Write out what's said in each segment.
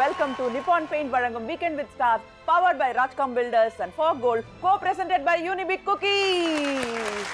Welcome to Nippon Paint வழங்கும் weekend with star powered by Rajkam builders and for gold co presented by Unibic cookies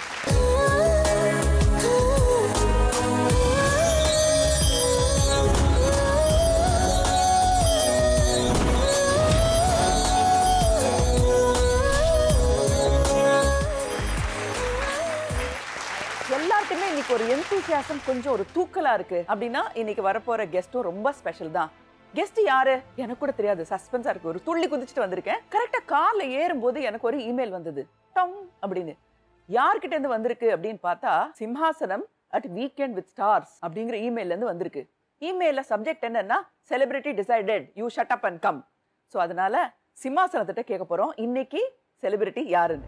எல்லாருக்குமே இன்னைக்கு ஒரு enthusiasm கொஞ்சம் ஒரு தூக்கலா இருக்கு அப்படின்னா இன்னைக்கு வரப்போற கெஸ்டும் ரொம்ப ஸ்பெஷல் தான் கெஸ்ட் யாரு எனக்கு கூட தெரியாது சஸ்பென்ஸா இருக்கு ஒரு துள்ளி குதிச்சுட்டு வந்திருக்கேன் கரெக்டா கார்ல ஏறும்போது எனக்கு ஒரு இமெயில் வந்தது டங் அப்படின்னு யார்கிட்ட இருந்து வந்திருக்கு அப்படின்னு பார்த்தா Simhasanam at weekend with stars அப்படிங்கிற இமெயில்ல இருந்து வந்திருக்கு இமெயில்ல சப்ஜெக்ட் என்னன்னா celebrity decided you shut up and come so அதனால சிம்ஹாசனத்திட்ட கேட்க போறோம் இன்னைக்கு செலிபிரிட்டி யாருன்னு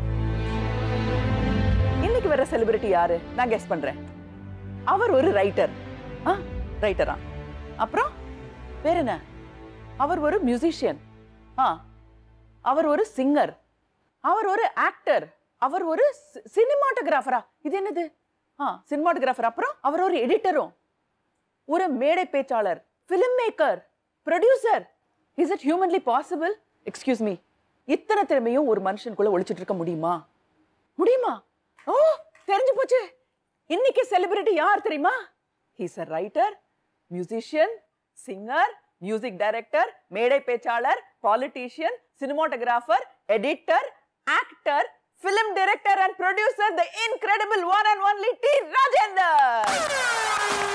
இன்னைக்கு வர செலிபிரிட்டி யாரு நான் கெஸ் பண்றேன் அவர் ஒரு ரைட்டர் ஆ ரைட்டரா அப்புறம் வேற என்ன அவர் ஒரு மியூசிஷியன் ஆ அவர் ஒரு சிங்கர் அவர் ஒரு ஆக்டர் அவர் ஒரு சினிமாட்டோகிராஃபரா இது என்னது ஆ சினிமாட்டோகிராஃபர் அப்புறம் அவர் ஒரு எடிட்டரும் ஒரு மேடை பேச்சாளர் film maker producer is it humanly possible excuse me இத்தனை திறமையும் ஒரு மனுஷனுக்குள்ள ஒழிச்சிட்டு இருக்க முடியுமா முடியுமா ஓ தெரிஞ்சு போச்சு இன்னைக்கு செலிபிரிட்டி யார் தெரியுமா he's a writer musician singer music director மேடை பேச்சாளர் politician cinematographer editor actor film director and producer the incredible one and only T Rajendar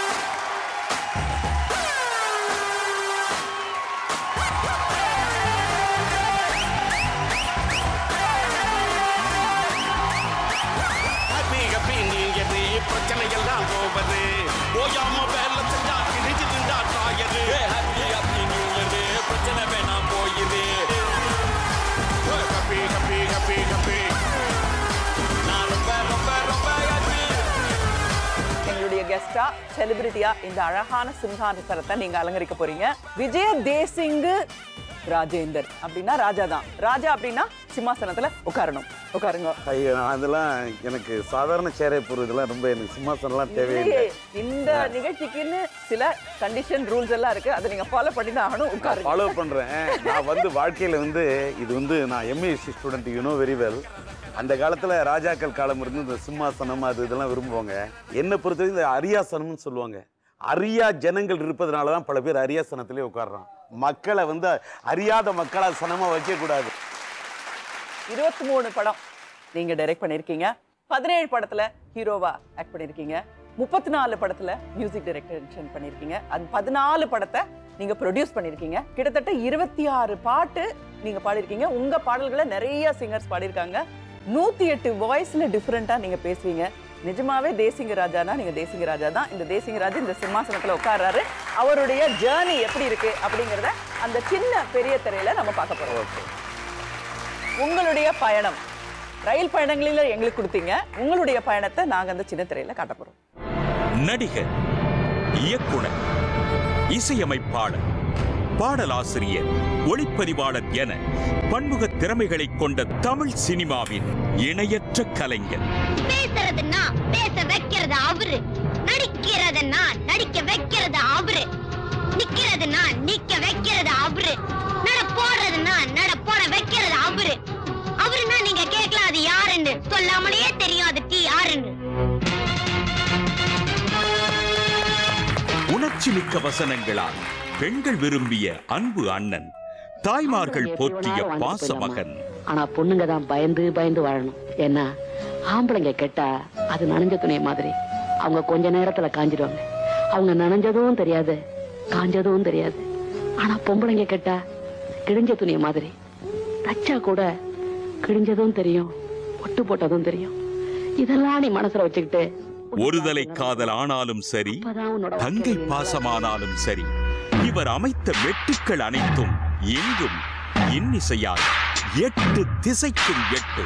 happy happy நீங்கது பிரச்சனை எல்லாம் ஓவரு ஓயாம வேலை செஞ்சா கிழிஞ்சுதுண்டா தாயரு ஹாப்பி ஹாப்பி நீங்கது பிரச்சனை வேணாம் போயிரு ஹாப்பி ஹாப்பி ஹாப்பி ஹாப்பி நான் ரொம்ப ரொம்ப ரொம்ப happy. எங்களுடைய கெஸ்டா செலிபிரிட்டியா இந்த அழகான சிம்ஹாசனத்தை நீங்க அலங்கரிக்க போறீங்க விஜய தேசிங்கு ராஜேந்தர் அப்படின்னா ராஜா தான் ராஜா அப்படின்னா சிம்மாசனத்துல உட்காரணும் உட்காருங்க ஐயோ நான் அதெல்லாம் எனக்கு சாதாரண சேரை போடுறதுலாம் ரொம்ப எனக்கு சிம்மாசனம்லாம் தேவையில்லை இல்லையே, இந்த நிகழ்ச்சிக்குன்னு சில கண்டிஷன் ரூல்ஸ் எல்லாம் இருக்கு அதை நீங்க ஃபாலோ பண்ணி தான் ஆகணும் உட்காருங்க ஃபாலோ பண்றேன் நான் வந்து வாழ்க்கையில வந்து இது வந்து நான் MAC student you know very well அந்த காலத்துல ராஜாக்கள் காலம் இருந்து இந்த சிம்மாசனம் அது இதெல்லாம் விரும்புவாங்க என்னை பொறுத்தவரைக்கும் இந்த அரியாசனம்னு சொல்லுவாங்க அரியா ஜனங்கள் இருப்பதனால தான் பல பேர் அரியாசனத்திலே உட்கார்றான் மக்களை வந்து அறியாத மக்களா சனமா வைக்க கூடாது இருபத்தி மூணு படம் நீங்க டைரக்ட் பண்ணிருக்கீங்க பதினேழு படத்துல ஹீரோவா ஆக்ட் பண்ணிருக்கீங்க முப்பத்தி நாலு படத்துல மியூசிக் டைரக்டர் பண்ணிருக்கீங்க அந்த பதினாலு படத்தை நீங்க ப்ரொடியூஸ் பண்ணிருக்கீங்க கிட்டத்தட்ட இருபத்தி ஆறு பாட்டு நீங்க பாடிருக்கீங்க உங்க பாடல்களை நிறைய சிங்கர்ஸ் பாடியிருக்காங்க நூத்தி எட்டு வாய்ஸ்ல டிஃப்ரெண்டா நீங்க பேசுவீங்க நிஜமாவே தேசிங்க ராஜானா நீங்க தேசிங்க ராஜா தான் இந்த தேசிங்க ராஜா இந்த சிம்மாசனத்துல உட்கார்றாரு அவருடைய ஜேர்னி எப்படி இருக்கு அப்படிங்கறத அந்த சின்ன பெரிய திரையில நம்ம பார்க்க போறோம் உங்களுடைய பயணம் ரயில் பயணங்களில எங்களுக்கு கொடுத்தீங்க உங்களுடைய பயணத்தை நாங்க அந்த சின்ன திரையில காட்ட போறோம் நடிகர் இயக்குனர் இசையமைப்பாளர் பாடலாசிரியர் ஒளிப்பதிவாளர் என பன்முக திறமைகளை கொண்ட தமிழ் சினிமாவின் இணையற்ற கலைஞர் பேசுறதுன்னா பேச வைக்கிறது அவரு நடிக்கிறதுன்னா நடிக்க வைக்கிறது அவரு நிக்கிறதுன்னா நிக்க வைக்கிறது அவரு நட போடுறதுன்னா நட போட வைக்கிறது அவரு அவருன்னா நீங்க கேட்கலாம் அது யாருன்னு சொல்லாமலேயே தெரியும் அது டி யாருன்னு உணர்ச்சி மிக்க வசனங்களால் பெண்கள் விரும்பிய அன்பு அண்ணன் தாய்மார்கள் போற்றிய பாச மகன் ஆனா பொண்ணுங்க தான் பயந்து பயந்து வாழணும் ஏன்னா ஆம்பளைங்க கெட்டா அது நனைஞ்ச துணி மாதிரி அவங்க கொஞ்ச நேரத்துல காஞ்சிடுவாங்க அவங்க நனைஞ்சதும் தெரியாது காஞ்சதும் தெரியாது ஆனா பொம்பளைங்க கெட்டா கிழிஞ்ச துணி மாதிரி தச்சா கூட கிழிஞ்சதும் தெரியும் ஒட்டு போட்டதும் தெரியும் இதெல்லாம் நீ மனசுல வச்சுக்கிட்டு ஒருதலை காதல் ஆனாலும் சரி அப்பதான் உன்னோட தங்கை வாழ்க்கை பாசமானாலும் சரி இவர் அமைத்த வெட்டுக்கள் அனைத்தும் எங்கும் இன்னிசையால் எட்டு திசைக்கும் எட்டு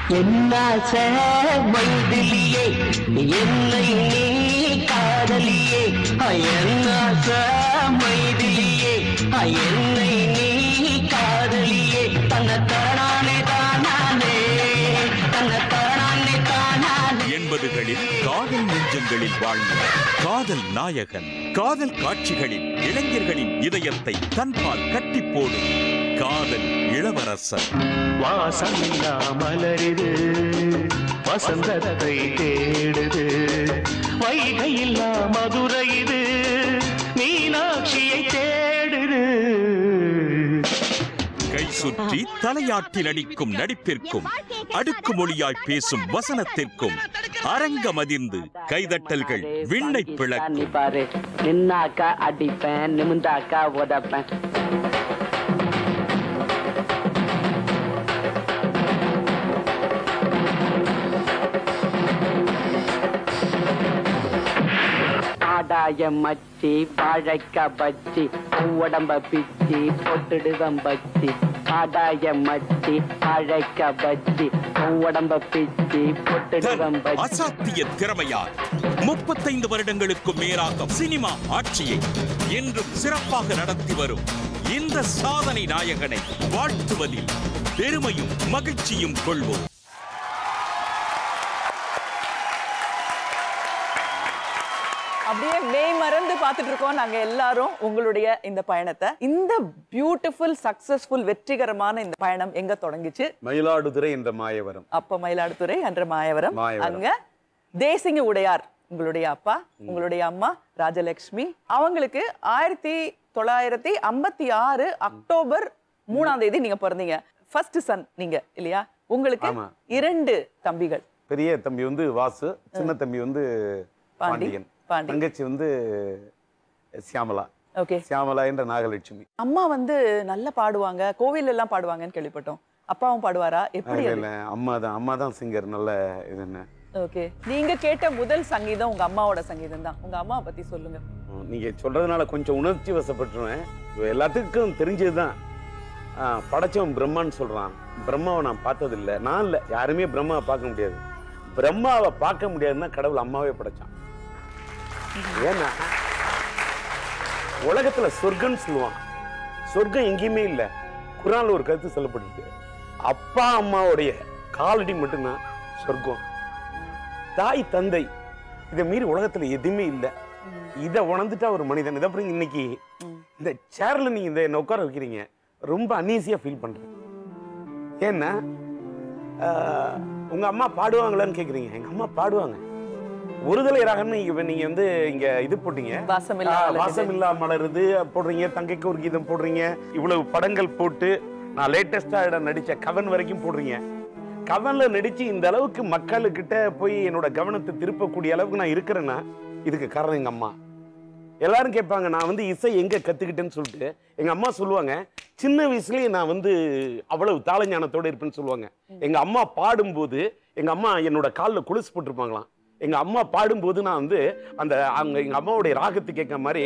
மைதிலியே என்னை நீ காதலியே என்னாச மைதிலியே என்னை நீ காதலியே தன்னை தானானே தானானே தன்னை தானானே தானானே எண்பதுகளில் காதல் நெஞ்சங்களில் வாழ்ந்த காதல் நாயகன் காதல் காட்சிகளில் இளைஞர்களின் இதயத்தை தன்பால் கட்டி போடும் காதல் இளவரசர் வாசமில்லா மலரிது வசந்தத்தை தேடுது வைகையில்லா மதுரை இது மீனாட்சியை தேடுது கை சுற்றி தலையாட்டி நடிக்கும் நடிப்பிற்கும் அடுக்குமொழியாய் பேசும் வசனத்திற்கும் அரங்கமதிர்ந்து கைதட்டல்கள் விண்ணை பிளக்கும் நீ பாரு நின்னாக்கா அடிப்பேன் நிமிந்தாக்கா உதப்பேன் ஆடாய மச்சி வாழைக்கா பச்சி உடம்ப பிச்சி பொட்டுடுவம் பச்சி ஆடாய மச்சி வாழைக்கா பச்சி உடம்ப பிச்சி பொட்டுடுவம் தன் பச்சி அசாத்திய திறமையால் முப்பத்தைந்து வருடங்களுக்கு மேலாக சினிமா ஆட்சியை என்றும் சிறப்பாக நடத்தி வரும் இந்த சாதனை நாயகனை வாழ்த்துவதில் பெருமையும் மகிழ்ச்சியும் கொள்வோம் அப்படியே மெய் மறந்து பார்த்துட்டு இருக்கோம் நாங்க எல்லாரும் உங்களுடைய இந்த பயணத்தை இந்த பியூட்டிஃபுல் சக்சஸ்ஃபுல் வெற்றிகரமான இந்த பயணம் எங்க தொடங்குச்சு மயிலாடுதுறை என்ற மாயவரம் அப்ப மயிலாடுதுறை அன்ற மாயவரம் மாயவரம். அங்க தேசிங்க உடையார் உங்களுடைய அப்பா உங்களுடைய அம்மா ராஜலட்சுமி அவங்களுக்கு ஆயிரத்தி தொள்ளாயிரத்தி ஐம்பத்தி ஆறு அக்டோபர் மூணாம் தேதி நீங்க பிறந்தீங்க ஃபர்ஸ்ட் சன் நீங்க இல்லையா உங்களுக்கு ஆமா. இரண்டு தம்பிகள் பெரிய தம்பி வந்து வாசு சின்ன தம்பி வந்து பாண்டி. பாண்டியன் பாண்டி. தங்கச்சி வந்து சியாமலா ஓகே சியாமலா என்ற நாகலட்சுமி அம்மா வந்து நல்லா பாடுவாங்க கோவில் எல்லாம் பாடுவாங்கன்னு கேள்விப்பட்டோம் அப்பாவும் பாடுவாரா எப்படி இல்ல, அது இல்ல, அம்மா தான் அம்மா தான் சிங்கர் நல்ல இது என்ன ஓகே நீங்க கேட்ட முதல் சங்கீதம் உங்க அம்மாவோட சங்கீதம் தான் உங்க அம்மாவை பத்தி சொல்லுங்க ம், நீங்க சொல்றதுனால கொஞ்சம் உணர்ச்சி வசப்பட்டுருவேன் இது எல்லாத்துக்கும் தெரிஞ்சதுதான் ஆ, படைச்சவன் பிரம்மான்னு சொல்றான் பிரம்மாவை நான் பார்த்தது இல்ல நான் இல்ல யாருமே பிரம்மாவை பார்க்க முடியாது பிரம்மாவை பார்க்க முடியாதுன்னா கடவுள் அம்மாவே படைச்சான் ஏன்னா உலகத்துல சொர்க்கம்னு சொல்லுவான் சொர்க்கம் எங்கேயுமே இல்ல குரான்ல ஒரு கருத்து சொல்லப்பட்டிருக்கு அப்பா அம்மாவுடைய காலடி மட்டும்தான் சொர்க்கம் தாய் தந்தை இதை மீறி உலகத்துல எதுவுமே இல்லை இதை உணர்ந்துட்டா ஒரு மனிதன் இதை அப்புறம் இன்னைக்கு இந்த சேர்ல நீங்க இந்த என்னை உட்கார வைக்கிறீங்க ரொம்ப அன்ஈஸியா ஃபீல் பண்றேன் ஏன்னா ஆஹ், உங்க அம்மா பாடுவாங்களான்னு கேக்குறீங்க எங்க அம்மா பாடுவாங்க ஒருதலை ராகம்னு நீங்க நீங்க வந்து இங்க இது போட்டீங்க வாசமில்லா ஆ, மலருது. வாசமில்லா மலருது போடுறீங்க தங்கைக்கு ஒரு கீதம் போடுறீங்க இவ்வளவு படங்கள் போட்டு நான் லேட்டஸ்டா நடிச்ச கவன் வரைக்கும் போடுறீங்க கவன்ல நடிச்சு இந்த அளவுக்கு மக்களுக்கிட்ட போய் என்னோட கவனத்தை திருப்பக்கூடிய அளவுக்கு நான் இருக்கிறேன்னா இதுக்கு காரணம் எங்க அம்மா எல்லாரும் கேட்பாங்க நான் வந்து இசை எங்க கத்துக்கிட்டேன்னு சொல்லிட்டு எங்க அம்மா சொல்லுவாங்க சின்ன வயசுலயே நான் வந்து அவ்வளவு தாள ஞானத்தோட இருப்பேன்னு சொல்லுவாங்க எங்க அம்மா பாடும்போது எங்க அம்மா என்னோட காலில் கொலுசு போட்டிருப்பாங்களாம் எங்க அம்மா பாடும்போது நான் வந்து அந்த அவங்க எங்க அம்மாவுடைய ராகத்துக்கு கேட்க மாதிரி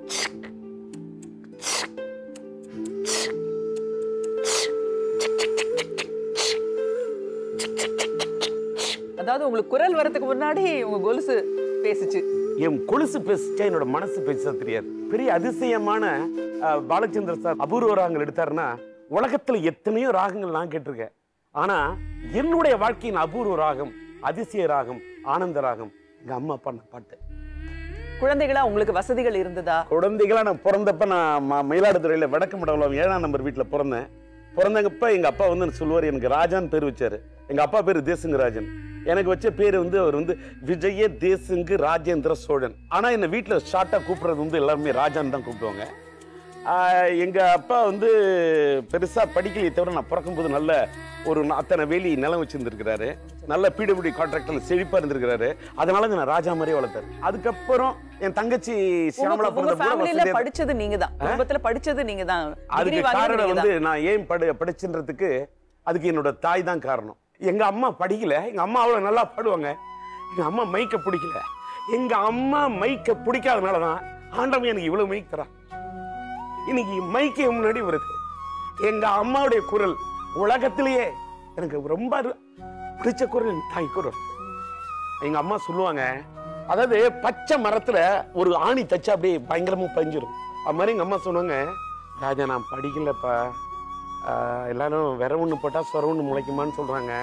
அதாவது உங்களுக்கு குரல் வரதுக்கு முன்னாடி உங்க கொலுசு பேசுச்சு என் கொலுசு பேசிச்சா என்னோட மனசு பேச தெரியாது பெரிய அதிசயமான அஹ், பாலச்சந்திர சார் அபூர்வ ராகங்கள் எடுத்தாருன்னா உலகத்துல எத்தனையோ ராகங்கள் நான் கேட்டிருக்கேன் ஆனா என்னுடைய வாழ்க்கையின் அபூர்வ ராகம் அதிசய ராகம் ஆனந்த ராகம் எங்க அம்மா பண்ண பாட்டு குழந்தைகளா உங்களுக்கு வசதிகள் இருந்ததா குழந்தைகளா நான் பிறந்தப்ப நான் ம- மயிலாடுதுறையில வடக்கு மண்டலம் ஏழாம் நம்பர் வீட்டுல பிறந்தேன் பிறந்தங்கப்ப எங்க அப்பா வந்து எனக்கு சொல்லுவார் எனக்கு ராஜான்னு பேர் வச்சாரு எங்க அப்பா பேரு தேசுங்க ராஜன் எனக்கு வச்ச பேர் வந்து அவர் வந்து விஜய தேசுங்கு ராஜேந்திர சோழன் ஆனா என்ன வீட்டுல ஷார்ட்டா கூப்பிடுறது வந்து எல்லாருமே ராஜான்னு தான் கூப்பிடுவாங்க ஆஹ் எங்க அப்பா வந்து பெருசா படிக்கலையே தவிர நான் பிறக்கும்போது நல்ல ஒரு ந- அத்தனை வேலி நிலம் வச்சிருந்திருக்கிறாரு நல்ல பிடபிள்யூ கான்ட்ராக்டர்ல செழிப்பா இருந்திருக்கிறாரு அதனால நான் ராஜா மாதிரியே வளர்த்தாரு அதுக்கப்புறம் என் தங்கச்சி உங்க சியாமலா உங்க பிறந்தப்ப கூட ஃபேமிலில வசதியா- படிச்சது நீங்க தான் குடும்பத்துல படிச்சது நீங்க தான் அதுக்கு Degree வாங்கினது காரணம் நீங்க வந்து தான். நான் ஏன் படு படிச்சுன்றதுக்கு அதுக்கு என்னோட தாய் தான் காரணம் எங்க அம்மா படிக்கல எங்க அம்மா அவ்வளவு நல்லா பாடுவாங்க எங்க அம்மா மைக்க பிடிக்கல எங்க அம்மா மைக்க பிடிக்காதனால தான் ஆண்டவன் எனக்கு இவ்வளவு மைக் தரான் இன்னைக்கு மைக்கு முன்னாடி வருது எங்க அம்மாவுடைய குரல் உலகத்திலேயே எனக்கு ரொம்ப அரு- பிடிச்ச குரல் என் தாய் குரல் எங்க அம்மா சொல்லுவாங்க அதாவது பச்சை மரத்துல ஒரு ஆணி தச்சா அப்படியே பயங்கரமா பஞ்சிரும் அது மாதிரி எங்க அம்மா சொன்னாங்க ராஜா நான் படிக்கலப்பா ஆஹ் எல்லாரும் விர ஒண்ணு போட்டா சொர ஒண்ணு முளைக்குமான்னு சொல்றாங்க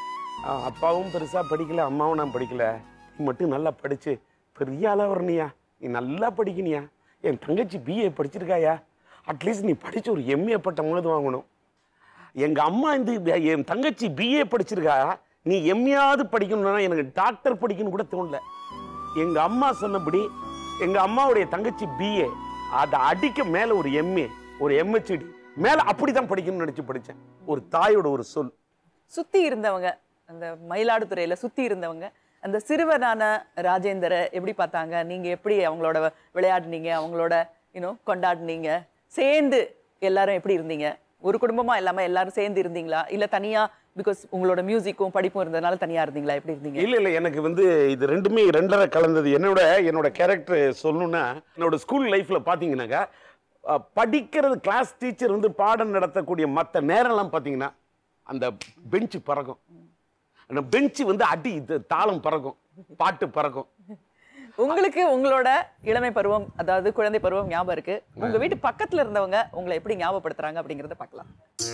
ஆஹ் அப்பாவும் பெருசா படிக்கல அம்மாவும் நான் படிக்கல நீ மட்டும் நல்லா படிச்சு பெரிய ஆளா வரணியா நீ நல்லா படிக்கணியா என் தங்கச்சி பிஏ படிச்சிருக்காயா அட்லீஸ்ட் நீ படிச்சு ஒரு எம்ஏ பட்டமாவது வாங்கணும் எங்க அம்மா இந்த என் தங்கச்சி பிஏ படிச்சிருக்கா நீ எம்ஏயாவது படிக்கணும்னா எனக்கு டாக்டர் படிக்கணும் கூட தோணல எங்க அம்மா சொன்னபடி எங்க அம்மாவுடைய தங்கச்சி பிஏ அதை அடிக்க மேல ஒரு எம்ஏ ஒரு எம்ஹெச்டி மேல அப்படிதான் படிக்கணும்னு நினைச்சு படிச்சேன் ஒரு தாயோட ஒரு சொல் சுத்தி இருந்தவங்க அந்த மயிலாடுதுறையில சுத்தி இருந்தவங்க அந்த சிறுவனான ராஜேந்தரை எப்படி பார்த்தாங்க நீங்க எப்படி அவங்களோட விளையாடுனீங்க அவங்களோட யூனோ கொண்டாடுனீங்க சேர்ந்து எல்லாரும் எப்படி இருந்தீங்க ஒரு குடும்பமா எல்லாமே எல்லாரும் சேர்ந்து இருந்தீங்களா இல்ல தனியா பிகாஸ் உங்களோட மியூசிக்கும் படிப்பும் இருந்ததுனால தனியா இருந்தீங்களா எப்படி இருந்தீங்க இல்ல இல்ல எனக்கு வந்து இது ரெண்டுமே ரெண்டரை கலந்தது என்னோட என்னோட கேரக்டர் சொல்லணும்னா என்னோட ஸ்கூல் லைஃப்ல பாத்தீங்கன்னாக்கா அஹ், படிக்கிறது கிளாஸ் டீச்சர் வந்து பாடம் நடத்தக்கூடிய மற்ற நேரம்லாம் பாத்தீங்கன்னா அந்த பெஞ்சு பறக்கும் அந்த பெஞ்சு வந்து அடி இது தாளம் பறக்கும் பாட்டு பறக்கும் உங்களுக்கு உங்களோட இளமை பருவம் அதாவது குழந்தை பருவம் ஞாபகம் இருக்கு உங்க வீட்டு பக்கத்துல இருந்தவங்க உங்களை எப்படி ஞாபகப்படுத்துறாங்க அப்படிங்கறத பார்க்கலாம்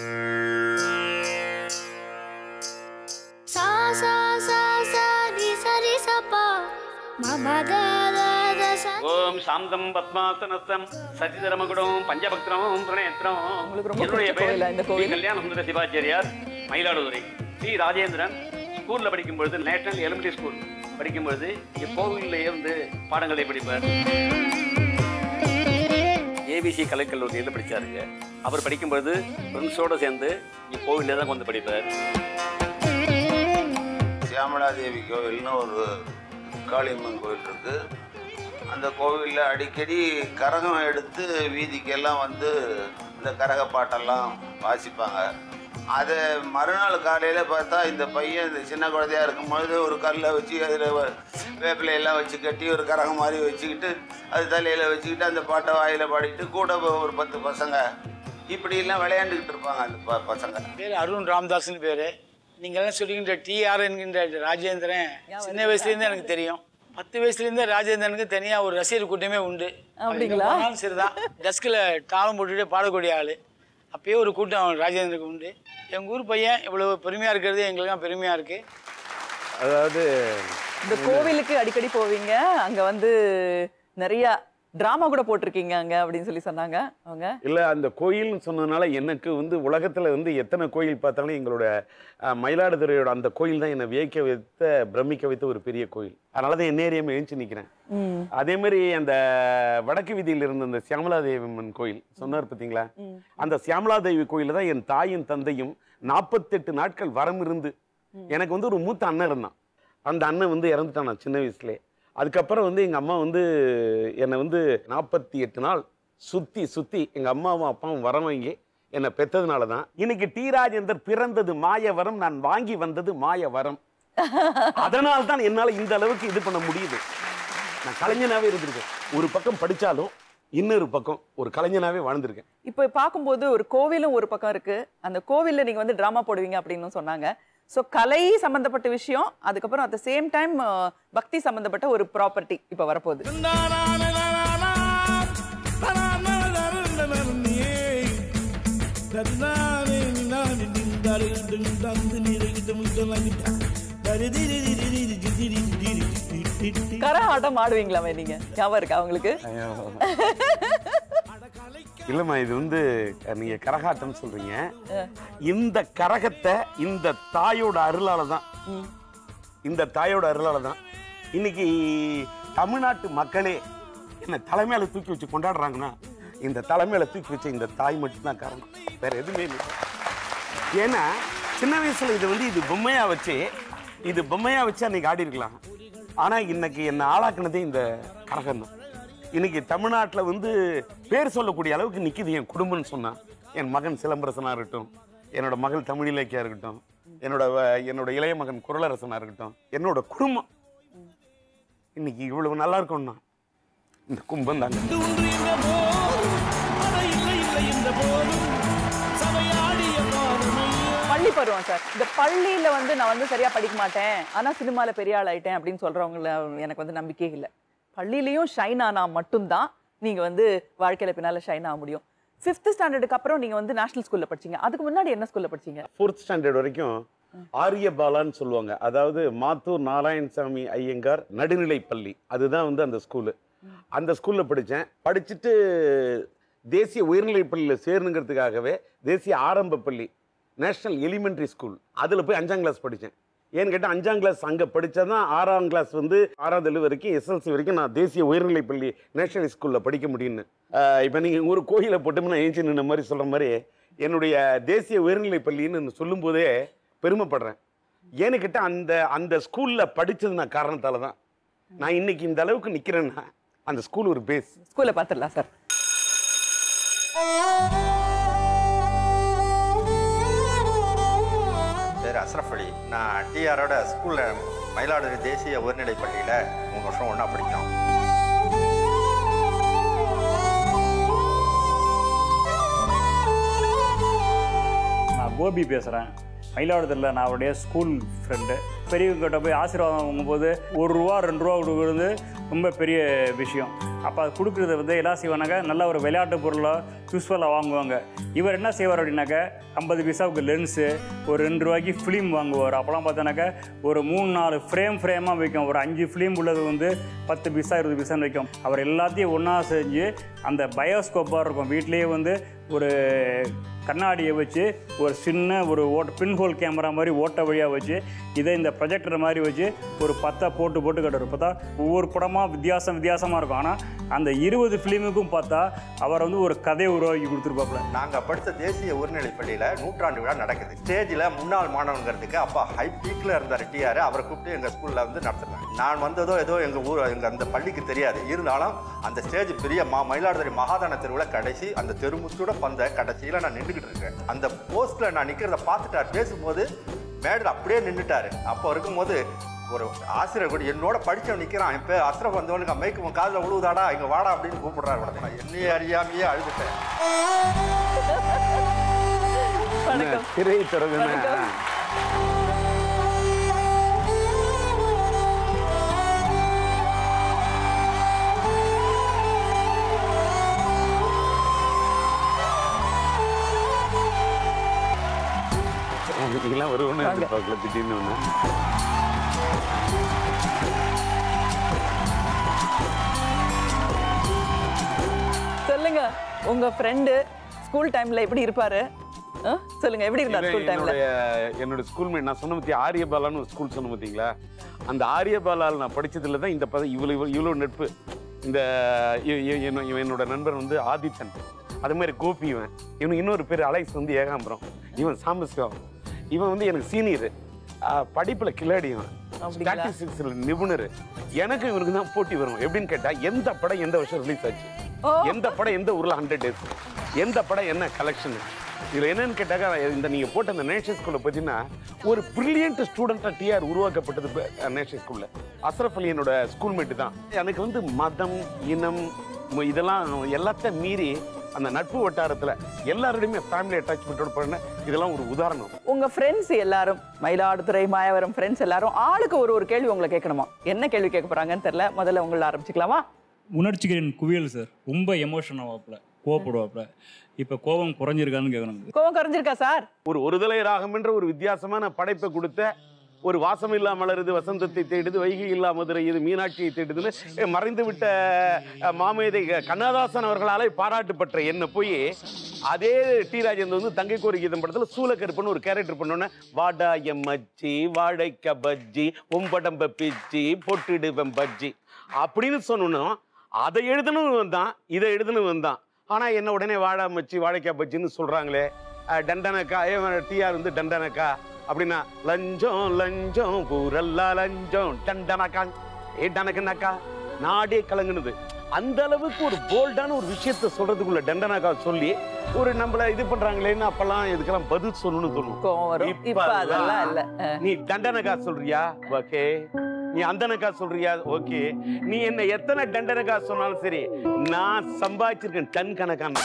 சா சா சா சா ரி ச ரி ச ப ம ம த த த ச ஓம் சாந்தம் பத்மாசனஸ்தம் சசிதரமகுடம் பஞ்சபக்திரம் பிரணயத்திரம் உங்களுக்கு ரொம்ப என்னுடைய பிடிச்ச கோவிலா இந்த பெயர் கோவில்? ஸ்ரீ கல்யாண சுந்தர சிவாச்சாரியார் மயிலாடுதுறை ஸ்ரீ ராஜேந்திரன் ஸ்கூல்ல படிக்கும் பொழுது நேஷனல் எலிமெண்டரி ஸ்கூல் படிக்கும் பொழுது இங்க கோவில்லையே வந்து பாடங்களை படிப்பார் ஏபிசி கலைக்கல்லூரியில் படிச்சாருங்க அவர் படிக்கும் பொழுது ஃப்ரெண்ட்ஸோட சேர்ந்து இங்க கோவில்ல தான் வந்து படிப்பார் சியாமலாதேவி கோவில்னு ஒரு காளியம்மன் கோவில் இருக்கு அந்த கோவிலில் அடிக்கடி கரகம் எடுத்து வீதிக்கெல்லாம் வந்து இந்த கரக பாட்டெல்லாம் வாசிப்பாங்க அதை மறுநாள் காலையில் பார்த்தா இந்த பையன் இந்த சின்ன குழந்தையா இருக்கும்பொழுது ஒரு கல்லை வச்சு அதில் வேப்பிலையெல்லாம் வச்சு கட்டி ஒரு கரகம் மாதிரி வச்சுக்கிட்டு அது தலையில் வச்சுக்கிட்டு அந்த பாட்டை வாயில் பாடிட்டு கூட ஒரு பத்து பசங்க இப்படியெல்லாம் விளையாண்டுக்கிட்டு இருப்பாங்க அந்த ப பசங்க பேர் அருண் ராம்தாஸ்னு பேர் நீங்கள்லாம் சொல்லுகின்ற டிஆர் என்கின்ற ராஜேந்திரன் சின்ன வயசுலேருந்தே எனக்கு தெரியும் பத்து வயசுலேருந்தே ராஜேந்திரனுக்கு தனியாக ஒரு ரசிகர் கூட்டமே உண்டு அப்படிங்களா? எங்க போனாலும் சரிதான் டெஸ்கில் தாளம் போட்டுட்டு பாடக்கூடிய ஆள் அப்பயே ஒரு கூட்டம் ராஜேந்திரனுக்கு உண்டு எங்கள் ஊர் பையன் இவ்வளவு பெருமையாக இருக்கிறது எங்களுக்கும் பெருமையாக இருக்குது அதாவது இந்த கோவிலுக்கு அடிக்கடி போவீங்க அங்க வந்து நிறைய டிராமா கூட போட்டிருக்கீங்க அங்க அப்படின்னு சொல்லி சொன்னாங்க அவங்க இல்ல அந்த கோயில்னு சொன்னதுனால எனக்கு வந்து உலகத்துல வந்து எத்தனை கோயில் பார்த்தாலும் எங்களோட அஹ், மயிலாடுதுறையோட அந்த கோயில் தான் என்னை வியக்க வைத்த பிரமிக்க வைத்த ஒரு பெரிய கோயில் அதனால தான் என்ன ஏரியாம எழுந்து நிக்கிறேன் ம். அதே மாதிரி அந்த வடக்கு வீதியில் இருந்த அந்த சியாமலாதேவி அம்மன் கோயில் சொன்னார் பார்த்தீங்களா அந்த சியாமலாதேவி கோயில தான் என் தாயும் தந்தையும் நாற்பத்தெட்டு நாட்கள் வரம் இருந்து எனக்கு வந்து ஒரு மூத்த அண்ணன் இருந்தான் அந்த அண்ணன் வந்து இறந்துட்டான் நான் சின்ன வயசுலே அதுக்கப்புறம் வந்து எங்கள் அம்மா வந்து என்னை வந்து நாற்பத்தி எட்டு நாள் சுற்றி சுற்றி எங்கள் அம்மாவும் அப்பாவும் வரம் வாங்கி என்னை பெற்றதுனால தான் இன்னைக்கு டி ராஜேந்தர் பிறந்தது மாய வரம் நான் வாங்கி வந்தது மாய வரம் அதனால தான் என்னால் இந்த அளவுக்கு இது பண்ண முடியுது நான் கலைஞனாவே இருந்திருக்கேன் ஒரு பக்கம் படிச்சாலும் இன்னொரு பக்கம் ஒரு கலைஞனாவே வாழ்ந்திருக்கேன் இப்போ பார்க்கும்போது ஒரு கோவிலும் ஒரு பக்கம் இருக்கு அந்த கோவில்ல நீங்க வந்து டிராமா போடுவீங்க அப்படின்னு சொன்னாங்க ஸோ கலை சம்பந்தப்பட்ட விஷயம் அதுக்கப்புறம் அட் த சேம் டைம் பக்தி சம்பந்தப்பட்ட ஒரு ப்ராப்பர்ட்டி இப்போ வரப்போகுது கரகாட்டம் ஆடுவீங்களாமே நீங்க ஞாபகம் இருக்கா உங்களுக்கு இல்லம்மா இது வந்து அஹ், நீங்க கரகாட்டம் சொல்றீங்க இந்த கரகத்தை இந்த தாயோட அருளால தான் இந்த தாயோட அருளால தான் இன்னைக்கு தமிழ்நாட்டு மக்களே என்ன தலைமையில தூக்கி வச்சு கொண்டாடுறாங்கன்னா இந்த தலைமையில தூக்கி வச்ச இந்த தாய் மட்டும்தான் காரணம் வேற எதுவுமே இல்லை ஏன்னா சின்ன வயசுல இது வந்து இது பொம்மையா வச்சு இது பொம்மையா வச்சு அன்னைக்கு ஆடி இருக்கலாம் ஆனா இன்னைக்கு என்ன ஆளாக்குனதே இந்த கரகம் தான் இன்னைக்கு தமிழ்நாட்டில் வந்து பேர் சொல்லக்கூடிய அளவுக்கு நிக்குது என் குடும்பம்னு சொன்னா என் மகன் சிலம்பரசனா இருக்கட்டும் என்னோட மகள் தமிழ் இலக்கியா இருக்கட்டும் என்னோட வ- என்னோட இளைய மகன் குரலரசனா இருக்கட்டும் என்னோட குடும்பம் இன்னைக்கு இவ்வளவு நல்லா இருக்கும்னா இந்த கும்பம் தாங்க பள்ளி பருவம் சார் இந்த பள்ளியில வந்து நான் வந்து சரியா படிக்க மாட்டேன் ஆனா சினிமால பெரிய ஆள் ஆயிட்டேன் அப்படின்னு சொல்றவங்கள எனக்கு வந்து நம்பிக்கையே இல்லை பள்ளியிலயும் ஷைன் ஆனா மட்டும்தான் நீங்க வந்து வாழ்க்கையில பின்னால ஷைன் ஆக முடியும் ஃபிஃப்த் ஸ்டாண்டர்டுக்கு அப்புறம் நீங்க வந்து நேஷனல் ஸ்கூல்ல படிச்சீங்க அதுக்கு முன்னாடி என்ன ஸ்கூல்ல படிச்சீங்க ஃபோர்த் ஸ்டாண்டர்ட் வரைக்கும் ஆரிய பாலான்னு சொல்லுவாங்க அதாவது மாத்தூர் நாராயணசாமி ஐயங்கார் நடுநிலை பள்ளி அதுதான் வந்து அந்த ஸ்கூலு அந்த ஸ்கூலில் படித்தேன் படிச்சுட்டு தேசிய உயர்நிலைப் பள்ளியில் சேரணுங்கிறதுக்காகவே தேசிய ஆரம்ப பள்ளி நேஷனல் எலிமெண்ட்ரி ஸ்கூல் அதில் போய் அஞ்சாம் கிளாஸ் படித்தேன் ஏன்னு கேட்டால் அஞ்சாம் கிளாஸ் அங்கே படித்தா தான் ஆறாம் கிளாஸ் வந்து ஆறாவது எழு வரைக்கும் எஸ்எல்சி வரைக்கும் நான் தேசிய உயர்நிலைப் பள்ளி நேஷனல் ஸ்கூலில் படிக்க முடியும்னு இப்போ நீங்கள் ஒரு கோயிலை போட்டோம்னா ஏஞ்சி நின்ன மாதிரி சொல்கிற மாதிரி என்னுடைய தேசிய உயர்நிலைப் பள்ளின்னு சொல்லும்போதே பெருமைப்படுறேன் ஏன்னு கேட்டால் அந்த அந்த ஸ்கூலில் படித்தது நான் காரணத்தால தான் நான் இன்னைக்கு இந்த அளவுக்கு நிற்கிறேன்னா அந்த ஸ்கூல் ஒரு பேஸ் ஸ்கூலை பார்த்துடலாம் சார் பேர் அஸ்ரஃப் அலி நான் டிஆரோட ஸ்கூலில் மயிலாடுதுறை தேசிய உயர்நிலைப் பள்ளியில் மூணு வருஷம் ஒன்றா படித்தோம் நான் கோபி பேசுகிறேன் மயிலாடுதுறையில் நான் அவருடைய ஸ்கூல் ஃப்ரெண்டு பெரியவங்கிட்ட போய் ஆசீர்வாதம் வாங்கும்போது ஒரு ரூபா ரெண்டு ரூபா கொடுக்குறது ரொம்ப பெரிய விஷயம் அப்போ அது கொடுக்குறது வந்து என்ன செய்வானாக்க நல்ல ஒரு விளையாட்டு பொருளோ யூஸ்ஃபுல்லாக வாங்குவாங்க இவர் என்ன செய்வார் அப்படின்னாக்க ஐம்பது பைசாவுக்கு லென்ஸு ஒரு ரெண்டு ரூபாய்க்கு ஃபிலிம் வாங்குவார் அப்போலாம் பார்த்தோன்னாக்கா ஒரு மூணு நாலு ஃப்ரேம் ஃப்ரேமாக வைக்கும் ஒரு அஞ்சு ஃபிலிம் உள்ளது வந்து பத்து பைசா இருபது பைசான்னு வைக்கும் அவர் எல்லாத்தையும் ஒன்றா செஞ்சு அந்த பயோஸ்கோப்பாக இருக்கும் வீட்லேயே வந்து ஒரு கண்ணாடியை வச்சு ஒரு சின்ன ஒரு ஓட்ட பின்ஹோல் கேமரா மாதிரி ஓட்ட வழியாக வச்சு இதை இந்த ப்ரொஜெக்டர் மாதிரி வச்சு ஒரு பத்தை போட்டு போட்டு கட்டுற பார்த்தா ஒவ்வொரு படமாக வித்தியாசம் வித்தியாசமாக இருக்கும் ஆனால் அந்த இருபது ஃபிலிமுக்கும் பார்த்தா அவர் வந்து ஒரு கதையை உருவாக்கி கொடுத்துருப்பாப்புல நாங்கள் படித்த தேசிய உயர்நிலைப் பள்ளியில் நூற்றாண்டு விழா நடக்குது ஸ்டேஜில் முன்னாள் மாணவங்கிறதுக்கு அப்பா ஹை பீக்கில் இருந்தார் டிஆர் அவரை கூப்பிட்டு எங்கள் ஸ்கூலில் வந்து நடத்துனாங்க நான் வந்ததோ ஏதோ எங்கள் ஊர் எங்கள் அந்த பள்ளிக்கு தெரியாது இருந்தாலும் அந்த ஸ்டேஜ் பெரிய மா மயிலாடுதுறை மகாதான தெருவில் கடைசி அந்த தெருமுத்தோட பந்த கடைசியில் நான் நின்றுக்கிட்டு இருக்கேன் அந்த போஸ்ட்டில் நான் நிற்கிறத பார்த்துட்டார் பேசும்போது மேடல் அப்படியே நின்றுட்டாரு அப்போ இருக்கும்போது ஒரு ஆசிரியர் கூட என்னோட படிச்சவன் நிற்கிறான் என் பேர் அஸ்ரப் வந்தவனுக்கு மைக்கு உன் காதில் விழுவுதாடா இங்கே வாடா அப்படின்னு கூப்பிடுறாரு உடனே என்னையே அறியாமையே அழுதுட்டேன் திரை திறகுன நீங்களாம் வருவோன்னு எதிர்பார்க்கல திடீர்னு ஒன்று சொல்லுங்க உங்க ஃப்ரெண்டு ஸ்கூல் டைம்ல எப்படி இருப்பாரு ஆ? சொல்லுங்க எப்படி இருந்தார் ஸ்கூல் டைம்ல என்னுடைய என்னோட ஸ்கூல்மேட் நான் சொன்ன பத்தி ஆரியபாலான்னு ஒரு ஸ்கூல் சொன்ன பார்த்தீங்களா அந்த ஆரியபாலால் நான் படிச்சதுல தான் இந்த பதம் இவ்வளோ இவ்வளோ இவ்வளோ நட்பு இந்த இ- இ- இவன் இவன் என்னோட நண்பர் வந்து ஆதித்தன் அது மாதிரி கோபி இவன் இவனுக்கு இன்னொரு பேர் அலைஸ் வந்து ஏகாம்பரம் இவன் சாம்பசிவம் இவன் வந்து எனக்கு சீனியர் படிப்புல கில்லாடி இவன் ஸ்டாட்டிஸ்டிக்ஸ்ல நிபுணர் எனக்கு இவனுக்கு தான் போட்டி வரும் எப்படின்னு கேட்டா எந்த படம் எந்த வருஷம் ரிலீஸ் ஆச்சு எந்த படம் எந்த ஊர்ல ஹண்ட்ரட் டேஸ் எந்த படம் என்ன கலெக்ஷன் இதுல என்னன்னு கேட்டாக்கா இந்த நீங்க போட்ட அந்த நேஷன் ஸ்கூல்ல பார்த்தீங்கன்னா ஒரு பிரில்லியன்ட் ஸ்டூடெண்டா டிஆர் உருவாக்கப்பட்டது நேஷன் ஸ்கூல்ல அஸ்ரஃப் அலி என்னோட ஸ்கூல்மேட் தான் எனக்கு வந்து மதம் இனம் ம- இதெல்லாம் எல்லாத்தையும் மீறி அந்த நட்பு வட்டாரத்துல எல்லாரோடையுமே ஃபேமிலி அட்டாச்மெண்ட்டோட பண்ண இதெல்லாம் ஒரு உதாரணம் உங்க ஃப்ரெண்ட்ஸ் எல்லாரும் மயிலாடுதுறை மாயவரம் ஃப்ரெண்ட்ஸ் எல்லாரும் ஆளுக்கு ஒரு ஒரு கேள்வி உங்களை கேட்கணுமா என்ன கேள்வி கேட்க போறாங்கன்னு தெரியல முதல்ல உங்களை ஆரம்பிச்சுக்கலாமா உணர்ச்சிகளின் குவியல் சார் ரொம்ப எமோஷன் ஆவாப்புல கோவப்படுவாப்புல இப்போ கோபம் குறைஞ்சிருக்கான்னு கேட்கணும் கோவம் குறைஞ்சிருக்கா சார் ஒரு ஒருதலை ராகம் என்ற ஒரு வித்தியாசமான படைப்பை கொடுத்த ஒரு வாசம் இல்லா மலருது வசந்தத்தை தேடுது வைகை இல்லா மதுரை இது மீனாட்சியை தேடுதுன்னு அஹ், மறைந்து விட்ட அஹ், மாமேதை கண்ணதாசன் அவர்களாலே பாராட்டு பெற்ற என்ன போய் அதே டி ராஜேந்தர் வந்து தங்கை கோரி கீதம் படத்துல சூலக்கருப்புன்னு ஒரு கேரக்டர் பண்ணோன்னே வாடா எம் மச்சி வாழைக்க பஜ்ஜி உம்படம்ப பிச்சி பொட்டிடுவம் பஜ்ஜி அப்படின்னு சொன்னோம் அதை எழுதணும் தான் இதை எழுதணும் தான் ஆனா என்ன உடனே வாழா மச்சி வாழைக்காய் பஜ்ஜின்னு சொல்றாங்களே அஹ், டண்டனக்கா டிஆர் வந்து டண்டனக்கா அப்படின்னா லஞ்சம் லஞ்சம் பூரல்லா லஞ்சம் டண்டனக்கா ஏ டனக்கனாக்கா நாடே கலங்குனது அந்த அளவுக்கு ஒரு போல்டான ஒரு விஷயத்த சொல்றதுக்குள்ள டண்டனக்கா சொல்லி ஒரு நம்மள இது பண்றாங்களேன்னு அப்பெல்லாம் இதுக்கெல்லாம் பதில் சொல்லணும்னு தோணும் கோவம் வரும் இப்ப அதெல்லாம் இல்ல அஹ். நீ தண்டனக்கா சொல்றியா ஓகே நீ அந்தனக்கா சொல்றியா ஓகே நீ என்ன எத்தனை தண்டனக்கா சொன்னாலும் சரி நான் சம்பாதிச்சிருக்கேன் டன் கணக்கான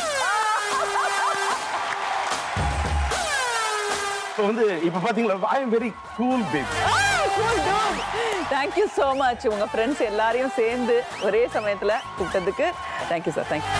இப்போ வந்து இப்போ பாத்தீங்களா I am very cool baby thank you so much உங்க ஃப்ரெண்ட்ஸ் எல்லாரையும் சேர்ந்து ஒரே சமயத்துல கூப்பிட்டதுக்கு தேங்க்யூ சார் தேங்க்யூ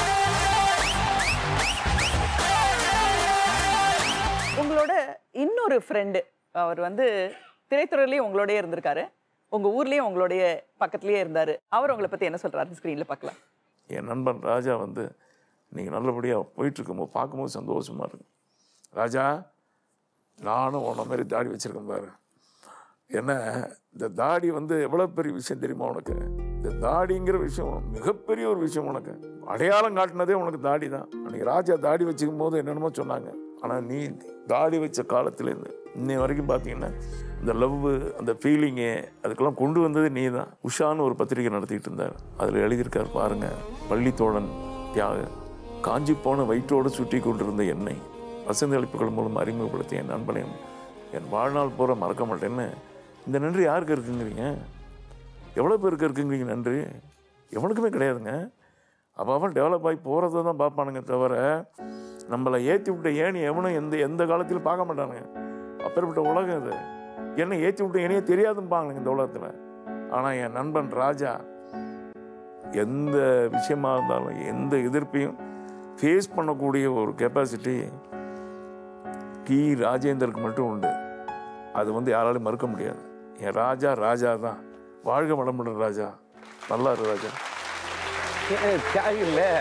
உங்களோட இன்னொரு ஃப்ரெண்டு அவர் வந்து திரைத்துறையிலையும் உங்களோடயே இருந்திருக்காரு உங்க ஊர்லயும் உங்களுடைய பக்கத்துலயே இருந்தாரு அவர் உங்களை பத்தி என்ன சொல்றாரு ஸ்கிரீன்ல பார்க்கலாம் என் நண்பன் ராஜா வந்து நீங்கள் நல்லபடியாக போயிட்டுருக்கும்போது பார்க்கும்போது சந்தோஷமாக இருக்கு ராஜா நானும் உன்ன மாதிரி தாடி வச்சுருக்கேன் பாரு என்ன இந்த தாடி வந்து எவ்வளோ பெரிய விஷயம் தெரியுமா உனக்கு இந்த தாடிங்கிற விஷயம் மிகப்பெரிய ஒரு விஷயம் உனக்கு அடையாளம் காட்டினதே உனக்கு தாடி தான் அன்றைக்கி ராஜா தாடி வச்சுக்கும் போது என்னென்னமோ சொன்னாங்க ஆனால் நீ தாடி வச்ச காலத்துலேருந்து இன்னை வரைக்கும் பார்த்தீங்கன்னா இந்த லவ்வு அந்த ஃபீலிங்கு அதுக்கெல்லாம் கொண்டு வந்தது நீ தான் உஷான்னு ஒரு பத்திரிக்கை நடத்திட்டு இருந்தார் அதில் எழுதியிருக்கார் பாருங்க பள்ளித்தோழன் தியாக காஞ்சி போன வயிற்றோடு சுற்றி கொண்டிருந்த என்னை வசந்த அளிப்புகள் மூலம் அறிமுகப்படுத்திய என் நண்பனையும் என் வாழ்நாள் பூரா மறக்க மாட்டேன்னு இந்த நன்றி யாருக்கு இருக்குங்கிறீங்க எவ்வளோ பேருக்கு இருக்குங்கிறீங்க நன்றி எவனுக்குமே கிடையாதுங்க அப்போ அவன் டெவலப் ஆகி போகிறத தான் பார்ப்பானுங்க தவிர நம்மளை ஏற்றி விட்ட ஏணி எவனும் எந்த எந்த காலத்திலும் பார்க்க மாட்டானுங்க அப்பேற்பட்ட உலகம் இது என்ன ஏற்றி விட்ட ஏனியே தெரியாதும்பாங்க இந்த உலகத்தில் ஆனால் என் நண்பன் ராஜா எந்த விஷயமா இருந்தாலும் எந்த எதிர்ப்பையும் ஃபேஸ் பண்ணக்கூடிய ஒரு கெப்பாசிட்டி டி ராஜேந்தருக்கு மட்டும் உண்டு அது வந்து யாராலையும் மறுக்க முடியாது என் ராஜா ராஜா தான் வாழ்க வளமுடன் ராஜா நல்லா இரு ராஜா தியாகம் இல்லை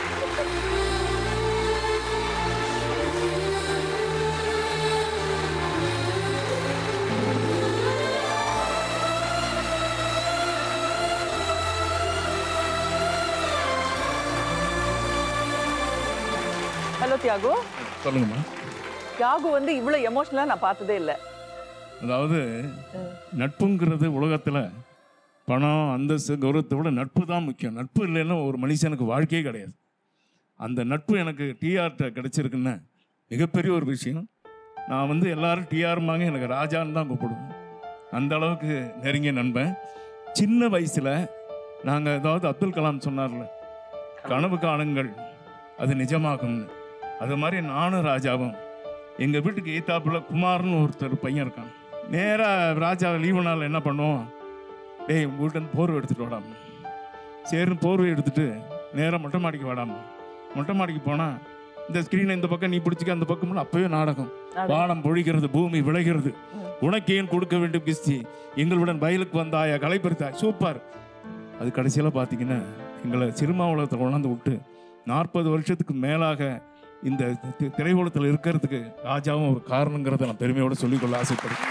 ஹலோ தியாகு சொல்லுங்கம்மா தியாகு வந்து இவ்வளவு எமோஷனலா நான் பார்த்ததே இல்லை அதாவது நட்புங்கிறது உலகத்தில் பணம் அந்தஸ்து கௌரவத்தை விட நட்பு தான் முக்கியம் நட்பு இல்லைன்னா ஒரு மனுஷனுக்கு வாழ்க்கையே கிடையாது அந்த நட்பு எனக்கு டிஆர்ட்ட கிடச்சிருக்குன்னு மிகப்பெரிய ஒரு விஷயம் நான் வந்து எல்லாரும் டிஆர்மாங்க எனக்கு ராஜான்னு தான் கூப்பிடுவேன் அந்த அளவுக்கு நெருங்கிய நண்பன் சின்ன வயசில் நாங்கள் ஏதாவது அப்துல் கலாம் சொன்னார்ல கனவு காணுங்கள் அது நிஜமாகும்னு அது மாதிரி நானும் ராஜாவும் எங்கள் வீட்டுக்கு ஏத்தாப்புல குமார்னு ஒருத்தர் பையன் இருக்கான் நேராக ராஜா லீவு நாள் என்ன பண்ணுவோம் டேய் உங்கள் வீட்டு போர்வை எடுத்துகிட்டு வாடாம சரின்னு போர்வை எடுத்துட்டு நேராக மொட்டை மாடிக்கு வாடாம மொட்டை மாடிக்கு போனால் இந்த ஸ்க்ரீனை இந்த பக்கம் நீ பிடிச்சிக்க அந்த பக்கம் அப்பவே நாடகம் நாடகம். வானம் பொழிகிறது பூமி விளைகிறது உனக்கு ஏன் கொடுக்க வேண்டும் கிஸ்தி எங்களுடன் வயலுக்கு வந்தாயா களைப்பறித்தாய் சூப்பர் அது கடைசியில் பார்த்தீங்கன்னா எங்களை சினிமா உலகத்தை கொண்டாந்து விட்டு நாற்பது வருஷத்துக்கு மேலாக இந்த தி- திரையுலகத்தில் இருக்கிறதுக்கு ராஜாவும் ஒரு காரணங்கிறத நான் பெருமையோடு சொல்லிக்கொள்ள ஆசைப்படுறேன்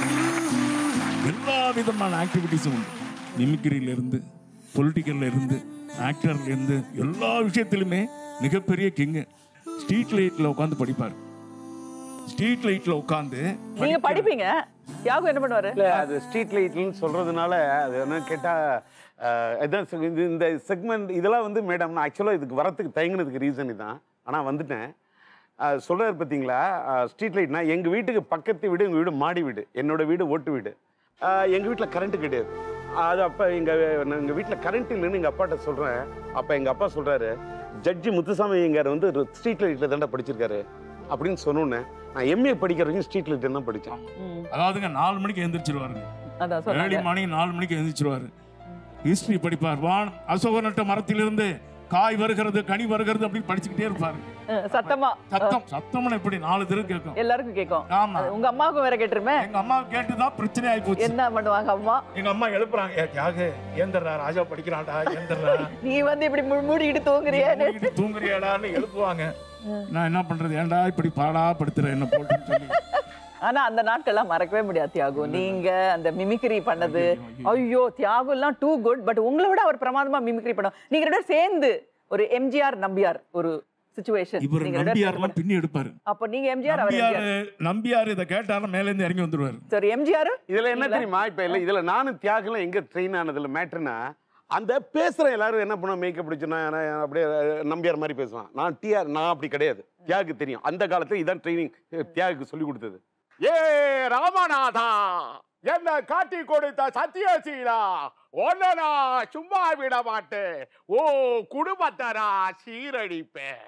எல்லா விதமான ஆக்டிவிட்டீஸும் உண்டு மிமிக்ரியில இருந்து பொலிட்டிக்கல்ல இருந்து ஆக்டர்ல இருந்து எல்லா விஷயத்திலுமே மிகப்பெரிய கிங்கு ஸ்ட்ரீட் லைட்ல உட்காந்து படிப்பார் ஸ்ட்ரீட் லைட்ல உட்காந்து நீங்க படிப்பீங்க தியாகு என்ன பண்ணுவாரு இல்லை அது ஸ்ட்ரீட் லைட்லன்னு சொல்கிறதுனால அது என்ன கேட்டால் இதான் சொ- இது இந்த செக்மெண்ட் இதெல்லாம் வந்து மேடம் நான் ஆக்சுவலாக இதுக்கு வரத்துக்கு தயங்குனதுக்கு ரீசன் இதான் ஆனால் வந்துட்டேன் அஹ், சொல்றாரு பார்த்தீங்களா ஸ்ட்ரீட் லைட்னா எங்கள் வீட்டுக்கு பக்கத்து வீடு எங்கள் வீடு மாடி வீடு என்னோட வீடு ஓட்டு வீடு எங்கள் வீட்டில் கரண்ட்டு கிடையாது அது அப்போ எங்கள் எங்கள் வீட்டில் கரண்ட் இல்லைன்னு எங்கள் அப்பாட்ட சொல்கிறேன் அப்போ எங்கள் அப்பா சொல்கிறாரு ஜட்ஜி முத்துசாமி எங்கார் வந்து ஸ்ட்ரீட் லைட்டில் தாண்டா படிச்சிருக்காரு அப்படின்னு சொன்னோன்னே நான் எம்ஏ படிக்கிற வரைக்கும் ஸ்ட்ரீட் லைட்டில் தான் படித்தேன் அதாவதுங்க நாலு மணிக்கு எழுந்திரிச்சிருவாருங்க அதான் ஏர்லி சொன்னாங்க மார்னிங் நாலு மணிக்கு எழுந்திரிச்சிருவாரு ஹிஸ்டரி படிப்பார் வான் அசோக நட்ட மரத்திலிருந்து காய் வருகிறது கனி வருகிறது அப்படின்னு படிச்சுக்கிட்டே இருப்பாரு அஹ், சத்தமா சத்தம் சத்தம்னு எப்படி நாலு தெரு கேட்கும் எல்லாருக்கும் கேட்கும் ஆமா. அது உங்க அம்மாவுக்கும் வேற கேட்டுருமே எங்க அம்மா கேட்டுதான் பிரச்சனை ஆகி போச்சு என்ன பண்ணுவாங்க அம்மா எங்க அம்மா எழுப்புறாங்க "ஏ, தியாகு ஏந்தர்றா ராஜா படிக்கிறான்டா ஏந்தர்றா நீ வந்து இப்படி மு- மூடிக்கிட்டு தூங்குறியான்னு மூடிக்கிட்டு தூங்குறியாடான்னு எழுப்புவாங்க நான் என்ன பண்றது ஏன்டா இப்படி பாடா படுத்துற என்ன போட்டுன்னு சொல்லி ஆனா அந்த நாட்கள்லாம் மறக்கவே முடியாது தியாகு நீங்க அந்த மிமிக்ரி பண்ணது ஐயோ தியாகு எல்லாம் டூ குட் பட் உங்களை விட அவர் பிரமாதமா மிமிக்ரி பண்ணும் நீங்க ரெண்டு பேரும் சேர்ந்து ஒரு எம்ஜிஆர் நம்பியார் ஒரு சுச்சுவேஷன் இவர் நம்பியார்லாம் பின்னி எடுப்பாரு அப்போ நீங்க எம்ஜிஆர் அவர் நம்பியாரு எம்ஜிஆர் நம்பியார் இதை கேட்டாலும் மேல இருந்து இறங்கி வந்துருவாரு சரி எம்ஜிஆர் இதுல என்ன தெரியுமா இப்ப இல்ல இதுல நானும் தியாகலாம் எங்க ட்ரெயின் ஆனதுல மேட்ருனா அந்த பேசுற எல்லாரும் என்ன பண்ணுவோம் மேக்கப் பிடிச்சுன்னா அப்படியே நம்பியார் மாதிரி பேசுவான் நான் டிஆர் நான் அப்படி கிடையாது தியாகு தெரியும் அந்த காலத்துல இதான் ட்ரைனிங் தியாகுக்கு சொல்லி கொடுத்தது ஏ ராமநாதா என்ன காட்டி கொடுத்த சத்தியசீலா ஒன்ன நான் சும்மா விட மாட்டேன் ஓ குடும்பத்தை நான் சீரழிப்பேன்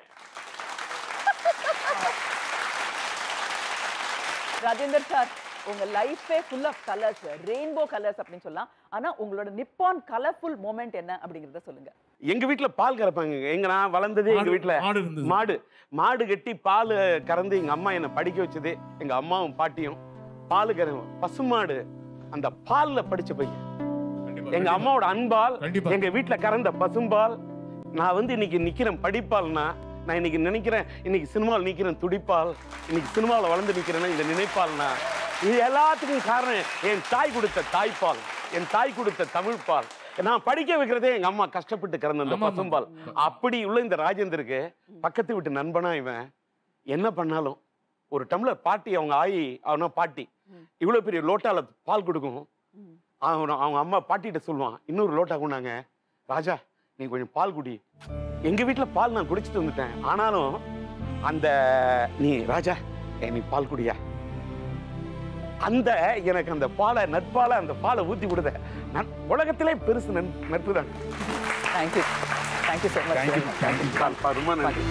ராஜேந்தர் சார் உங்க லைஃபே full of colours rainbow colours அப்படின்னு சொல்லலாம் ஆனா உங்களோட நிப்பான் கலர்ஃபுல் மொமெண்ட் என்ன அப்படிங்கறத சொல்லுங்க எங்க வீட்ல பால் கறப்பாங்க எங்க நான் வளர்ந்ததே எங்க மாடு- வீட்ல மாடு இருந்தது. மாடு மாடு கட்டி பால் கறந்து எங்க அம்மா என்னை படிக்க வச்சதே எங்க அம்மாவும் பாட்டியும் பால் கற பசுமாடு அந்த பால்ல படிச்ச பையன் எங்க அம்மாவோட அன்பால் எங்க வீட்ல கறந்த பசும்பால் நான் வந்து இன்னைக்கு நிக்கிறேன் படிப்பால்னா நான் இன்னைக்கு நினைக்கிறேன் இன்னைக்கு சினிமாவில் நிக்கிறேன் துடிப்பால் இன்னைக்கு சினிமாவில் வளர்ந்து நிக்கிறேன்னா இந்த நினைப்பால்னா இது எல்லாத்துக்கும் காரணம் என் தாய் கொடுத்த தாய்ப்பால் என் தாய் கொடுத்த தமிழ்ப்பால் நான் படிக்க வைக்கிறதே எங்க அம்மா கஷ்டப்பட்டு கறந்த அந்த ஆமா, ஆமா. பசும்பால் அப்படி உள்ள இந்த ராஜேந்தருக்கு பக்கத்து வீட்டு நண்பனா இவன் என்ன பண்ணாலும் ஒரு டம்ளர் பாட்டி அவங்க ஆயி அவனா பாட்டி இவ்வளவு பெரிய லோட்டால பால் கொடுக்கும் அவன் அவங்க அம்மா பாட்டிகிட்ட சொல்லுவான் இன்னொரு லோட்டா கொண்டாங்க ராஜா நீ கொஞ்சம் பால் குடி எங்க வீட்டுல பால் நான் குடிச்சிட்டு வந்துட்டேன் ஆனாலும் அந்த நீ ராஜா ஏ, நீ பால் குடியா அந்த எனக்கு அந்த பாலை நட்பால அந்த பாலை ஊத்தி கொடுத்த நட்- உலகத்திலே பெருசு நன்- நட்பு தான் தேங்க்யூ தேங்க்யூ ஸோ மச் ரொம்ப நன்றி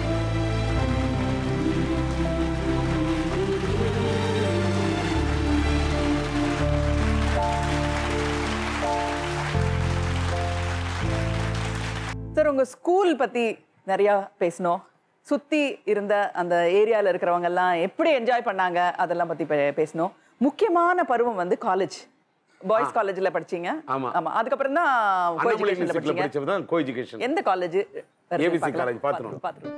சார் உங்க ஸ்கூல் பத்தி நிறைய பேசணும் சுத்தி இருந்த அந்த ஏரியால இருக்கிறவங்க எல்லாம் எப்படி என்ஜாய் பண்ணாங்க அதெல்லாம் பத்தி பே- பேசணும் முக்கியமான பருவம் வந்து காலேஜ் பாய்ஸ் காலேஜ்ல படிச்சீங்க ஆமா. ஆமா அதுக்கப்புறம் தான் அண்ணாமலை co-educationல யூனிவர்சிட்டியில் படிச்சீங்க படிச்சது தான் கோ எஜுகேஷன் எந்த காலேஜ் ABC college, பாத்துருவோம். பாத்துருவோம்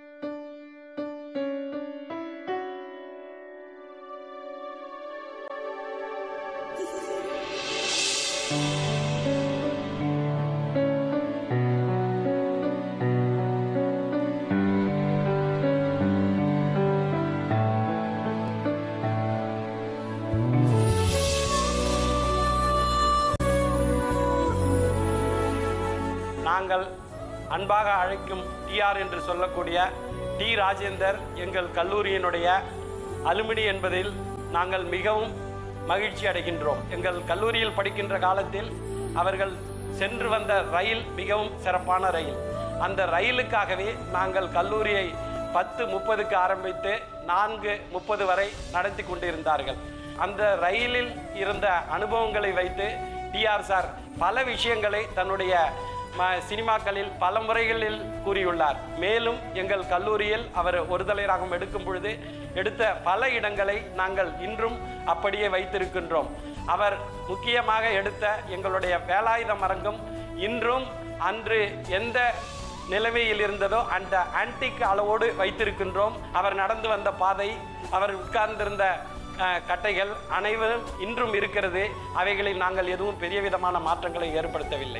நாங்கள் அன்பாக அழைக்கும் டிஆர் என்று சொல்லக்கூடிய டி ராஜேந்தர் எங்கள் கல்லூரியினுடைய அலுமினி என்பதில் நாங்கள் மிகவும் மகிழ்ச்சி அடைகின்றோம் எங்கள் கல்லூரியில் படிக்கின்ற காலத்தில் அவர்கள் சென்று வந்த ரயில் மிகவும் சிறப்பான ரயில் அந்த ரயிலுக்காகவே நாங்கள் கல்லூரியை பத்து முப்பதுக்கு ஆரம்பித்து நான்கு முப்பது வரை நடத்தி கொண்டிருந்தார்கள் அந்த ரயிலில் இருந்த அனுபவங்களை வைத்து டிஆர் சார் பல விஷயங்களை தன்னுடைய ம- சினிமாக்களில் பல முறைகளில் கூறியுள்ளார் மேலும் எங்கள் கல்லூரியில் அவர் ஒருதலை ராகம் எடுக்கும் பொழுது எடுத்த பல இடங்களை நாங்கள் இன்றும் அப்படியே வைத்திருக்கின்றோம் அவர் முக்கியமாக எடுத்த எங்களுடைய வேலாயுதம் அரங்கம் இன்றும் அன்று எந்த நிலைமையில் இருந்ததோ அந்த ஆன்டிக் அளவோடு வைத்திருக்கின்றோம் அவர் நடந்து வந்த பாதை அவர் உட்கார்ந்திருந்த அஹ், கட்டைகள் அனைவரும் இன்றும் இருக்கிறது அவைகளில் நாங்கள் எதுவும் பெரிய விதமான மாற்றங்களை ஏற்படுத்தவில்லை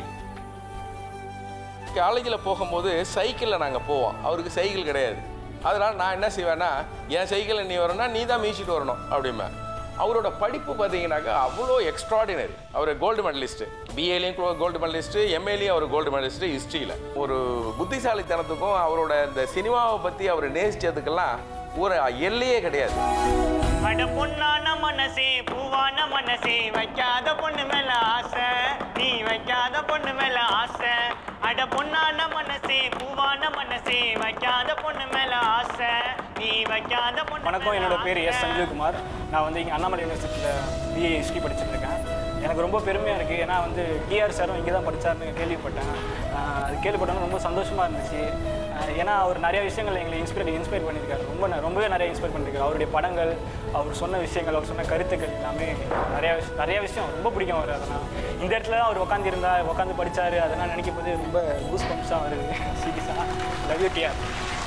காலேஜில் போகும்போது சைக்கிளில் நாங்கள் போவோம் அவருக்கு சைக்கிள் கிடையாது அதனால் நான் என்ன செய்வேன்னா என் சைக்கிளில் நீ வரணும்னா நீ தான் மீச்சிட்டு வரணும் அப்படிம்பேன் அவரோட படிப்பு பார்த்தீங்கன்னாக்கா அவ்வளோ எக்ஸ்ட்ராடினரி அவர் கோல்டு மெடலிஸ்ட்டு பிஏலையும் கோல்டு மெடலிஸ்ட்டு எம்ஏலையும் அவர் கோல்டு மெடலிஸ்ட்டு ஹிஸ்ட்ரியில் ஒரு புத்திசாலித்தனத்துக்கும் அவரோட இந்த சினிமாவை பற்றி அவர் நேசித்ததுக்கெல்லாம் ஒரு எல்லையே கிடையாது அட பொண்ணான மனசே பூவான மனசே வைக்காத பொண்ணு மேல ஆசை நீ வைக்காத பொண்ணு மேல ஆசை அட பொண்ணான மனசே பூவான மனசே வைக்காத பொண்ணு மேல ஆசை நீ வைக்காத பொண்ணு வணக்கம் என்னோட பேர் எஸ் சஞ்சீவ்குமார் நான் வந்து இங்கே அண்ணாமலை யூனிவர்சிட்டியில் பிஏ ஹிஸ்ட்ரி படிச்சுட்டு இருக்கேன் எனக்கு ரொம்ப பெருமையாக இருக்குது ஏன்னா வந்து டிஆர் சாரும் இங்கே தான் படித்தார்னு கேள்விப்பட்டேன் ஆஹ் அது கேள்விப்பட்டோன்னு ரொம்ப சந்தோஷமாக இருந்துச்சு ஆஹ் ஏன்னா அவர் நிறைய விஷயங்கள் எங்களை இன்ஸ்பைர் இன்ஸ்பைர் பண்ணியிருக்காரு ரொம்ப ந- ரொம்பவே நிறைய இன்ஸ்பைர் பண்ணியிருக்காரு அவருடைய படங்கள் அவர் சொன்ன விஷயங்கள் அவர் சொன்ன கருத்துக்கள் எல்லாமே நிறைய விஷயம் நிறைய விஷயம் ரொம்ப பிடிக்கும் அவர் அதெல்லாம் இந்த இடத்துல தான் அவர் உட்காந்துருந்தா உட்காந்து படித்தார் அதெல்லாம் நினைக்கும் போது ரொம்ப கூஸ் பம்ப்ஸாக வருது சீரியஸாக லவ் யூ டிஆர்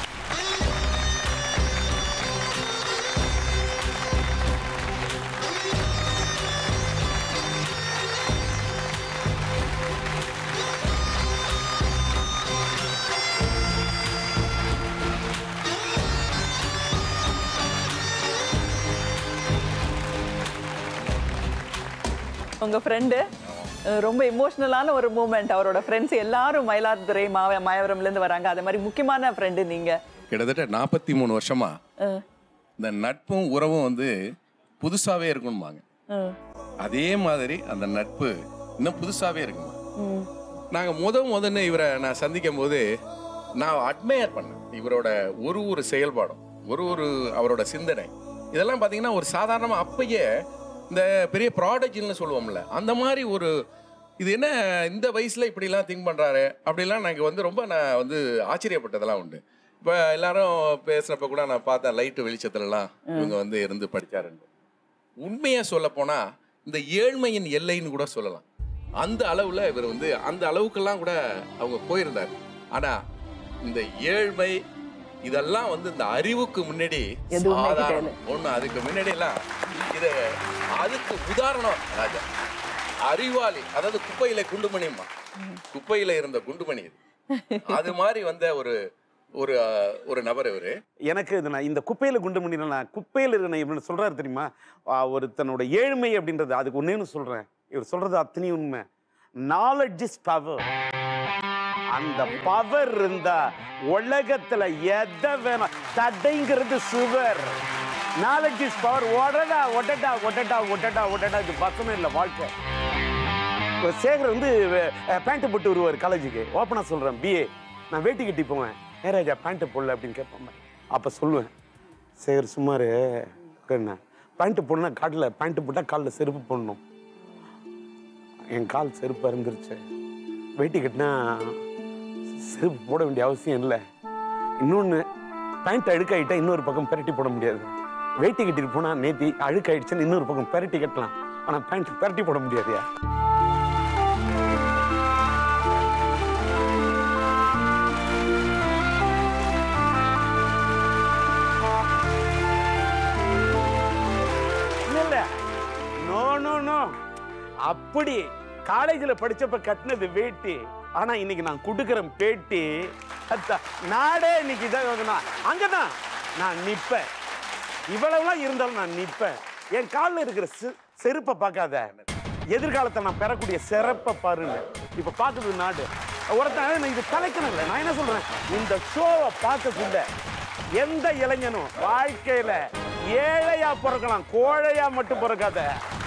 உங்க ஃப்ரெண்டு ரொம்ப இமோஷனலான ஒரு மூமெண்ட் அவரோட ஃப்ரெண்ட்ஸ் எல்லாரும் மயிலாடுதுறை மாவ மாயவரம்ல இருந்து வராங்க அதே மாதிரி முக்கியமான ஃப்ரெண்டு நீங்க கிட்டத்தட்ட நாற்பத்தி மூணு வருஷமா அஹ், இந்த நட்பும் உறவும் வந்து புதுசாகவே இருக்கணும்பாங்க அஹ், அதே மாதிரி அந்த நட்பு இன்னும் புதுசாகவே இருக்குமா ம். நாங்கள் முத முதன்னு இவரை நான் சந்திக்கும் போது நான் அட்மையர் பண்ணேன் இவரோட ஒரு ஒரு செயல்பாடும் ஒரு ஒரு அவரோட சிந்தனை இதெல்லாம் பார்த்தீங்கன்னா ஒரு சாதாரணமாக அப்பயே இந்த பெரிய ப்ராடக்ட்னு சொல்லுவோம்ல அந்த மாதிரி ஒரு இது என்ன இந்த வயசில் இப்படிலாம் திங்க் பண்ணுறாரு அப்படிலாம் எனக்கு வந்து ரொம்ப நான் வந்து ஆச்சரியப்பட்டதெல்லாம் உண்டு இப்போ எல்லாரும் பேசுகிறப்ப கூட நான் பார்த்தேன் லைட்டு வெளிச்சத்துலலாம் இவங்க வந்து இருந்து படித்தாருன்னு உண்மையாக சொல்ல போனால் இந்த ஏழ்மையின் எல்லைன்னு கூட சொல்லலாம் அந்த அளவில் இவர் வந்து அந்த அளவுக்கெல்லாம் கூட அவங்க போயிருந்தார் ஆனா இந்த ஏழ்மை இதெல்லாம் வந்து இந்த அறிவுக்கு முன்னாடி எதுவுமே சாதாரண கிடையாது. ஒண்ணு அதுக்கு முன்னாடி எல்லாம் இது அதுக்கு உதாரணம் ராஜா அறிவாளி அதாவது குப்பையில குண்டுமணிமா குப்பையில இருந்த குண்டுமணி இது அது மாதிரி வந்த ஒரு ஒரு அஹ், ஒரு நபர் இவரு எனக்கு இது நான் இந்த குப்பையில் குண்டு மணி நான் குப்பையில் இருக்க இப்படின்னு சொல்றாரு தெரியுமா ஆ, ஒரு தன்னோட ஏழ்மை அப்படின்றது அதுக்கு ஒன்னேன்னு சொல்றேன் இவர் சொல்றது அத்தனை உண்மை நாலெட்ஜ் இஸ் பவர் அந்த பவர் இருந்தா உலகத்துல எதை வேணாம் தடைங்கிறது சுவர் நாலெட்ஜ் இஸ் பவர் ஒடடா ஒடடா ஒடடா ஒடடா ஒடடா இது பசமே இல்லை வாழ்க்கை இப்போ சேகர் வந்து பேண்ட்டு போட்டு வருவார் காலேஜுக்கு ஓப்பனாக சொல்கிறேன் பிஏ நான் வேட்டி கட்டி போவேன் ஏ ராஜா பேண்ட்டு போடல அப்படின்னு கேட்பாங்க அப்போ சொல்லுவேன் சேகர் சுமார் என்ன பேண்ட்டு போடனா காட்டில் பேண்ட்டு போட்டால் காலில் செருப்பு போடணும் என் கால் செருப்பு இருந்துருச்சு வேட்டி கட்டினா செருப்பு போட வேண்டிய அவசியம் இல்லை இன்னொன்று பேண்ட் அழுக்காயிட்டா இன்னொரு பக்கம் பெரட்டி போட முடியாது வேட்டி கட்டிட்டு போனால் நேத்தி அழுக்காயிடுச்சுன்னு இன்னொரு பக்கம் பெரட்டி கட்டலாம் ஆனால் பேண்ட் பெரட்டி போட முடியாதுயா இல்ல நோ நோ நோ அப்படி காலேஜ்ல படிச்சப்ப கட்டினது வேட்டி ஆனா இன்னைக்கு நான் கொடுக்குறேன் பேட்டி அதான், நாடே இன்னைக்கு இதான் அங்கதான் நான் நிப்பேன் இவ்வளவுலாம் இருந்தாலும் நான் நிப்பேன் என் காலில் இருக்கிற செ- செருப்பை பார்க்காத எதிர்காலத்தை நான் பெறக்கூடிய சிறப்பை பாருங்க இப்ப பார்க்குது நாடு ஒருத்தன் நான் இது கலைக்கணும் இல்லை நான் என்ன சொல்றேன் இந்த ஷோவை பார்க்கக்குள்ள எந்த இளைஞனும் வாழ்க்கையில ஏழையா பிறக்கலாம் கோழையா மட்டும் பிறக்காத